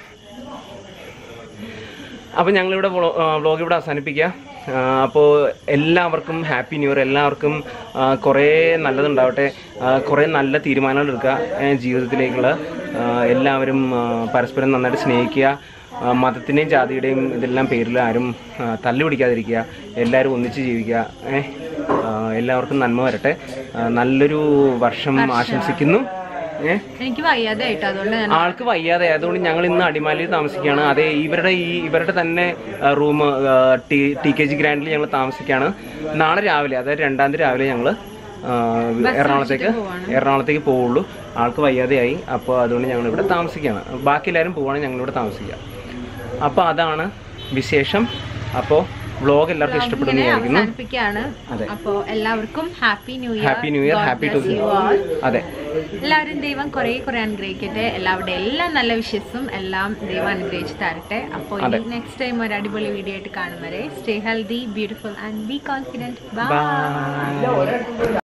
അപ്പോൾ ഞങ്ങളിവിടെ വ്ളോഗ് ഇവിടെ അവസാനിപ്പിക്കുക അപ്പോൾ എല്ലാവർക്കും ഹാപ്പി ന്യൂ ഇയർ എല്ലാവർക്കും ആ, കുറേ നല്ലതുണ്ടാവട്ടെ ആ, കുറേ നല്ല തീരുമാനങ്ങൾ എടുക്കുക ഏ, ജീവിതത്തിലേക്കുള്ള ആ, എല്ലാവരും ആ, പരസ്പരം നന്നായിട്ട് സ്നേഹിക്കുക ആ, മതത്തിൻ്റെയും ജാതിയുടെയും ഇതെല്ലാം പേരിൽ ആരും ആ, തല്ലു പിടിക്കാതിരിക്കുക എല്ലാവരും ഒന്നിച്ച് ജീവിക്കുക ഏ, ആ, എല്ലാവർക്കും നന്മ വരട്ടെ ആ, നല്ലൊരു വർഷം ആശംസിക്കുന്നു ഏഹ് എനിക്ക് വയ്യാതെ ആയിട്ട് അതുകൊണ്ട് ഞാൻ ആൾക്ക് വയ്യാതെ അതുകൊണ്ട് ഞങ്ങൾ ഇന്ന് അടിമാലിയിൽ താമസിക്കുകയാണ് അതെ ഇവരുടെ ഈ ഇവരുടെ തന്നെ റൂം ടി കെ ജി ഗ്രാൻഡിൽ ഞങ്ങൾ താമസിക്കുകയാണ് നാളെ രാവിലെ അതായത് രണ്ടാം തീയതി രാവിലെ ഞങ്ങൾ എറണാകുളത്തേക്ക് എറണാകുളത്തേക്ക് പോവുള്ളൂ ആൾക്ക് വയ്യാതെയായി അപ്പോൾ അതുകൊണ്ട് ഞങ്ങൾ ഇവിടെ താമസിക്കുകയാണ് ബാക്കി എല്ലാവരും പോവുകയാണെങ്കിൽ ഞങ്ങൾ ഇവിടെ താമസിക്കുക അപ്പോൾ അതാണ് വിശേഷം അപ്പോൾ വ്ളോഗ് എല്ലാവർക്കും ഇഷ്ടപ്പെടുന്നു ഇങ്ങനെ വിചാരിക്കുന്നു അവസാനിപ്പിക്കുകയാണ് അതെ. അപ്പോ എല്ലാവർക്കും happy new year happy new year happy to you all അതെ എല്ലാവരും ദൈവം കുറേ കുറേ അനുഗ്രഹിക്കട്ടെ എല്ലാവരുടെ എല്ലാം നല്ല വിശ്വസും എല്ലാം ദൈവം അനുഗ്രഹിച്ച് തരട്ടെ അപ്പോൾ ഇനി നെക്സ്റ്റ് ടൈം ഒരു അടിപൊളി വീഡിയോ ആയിട്ട് കാണും വരെ stay healthy beautiful and be confident by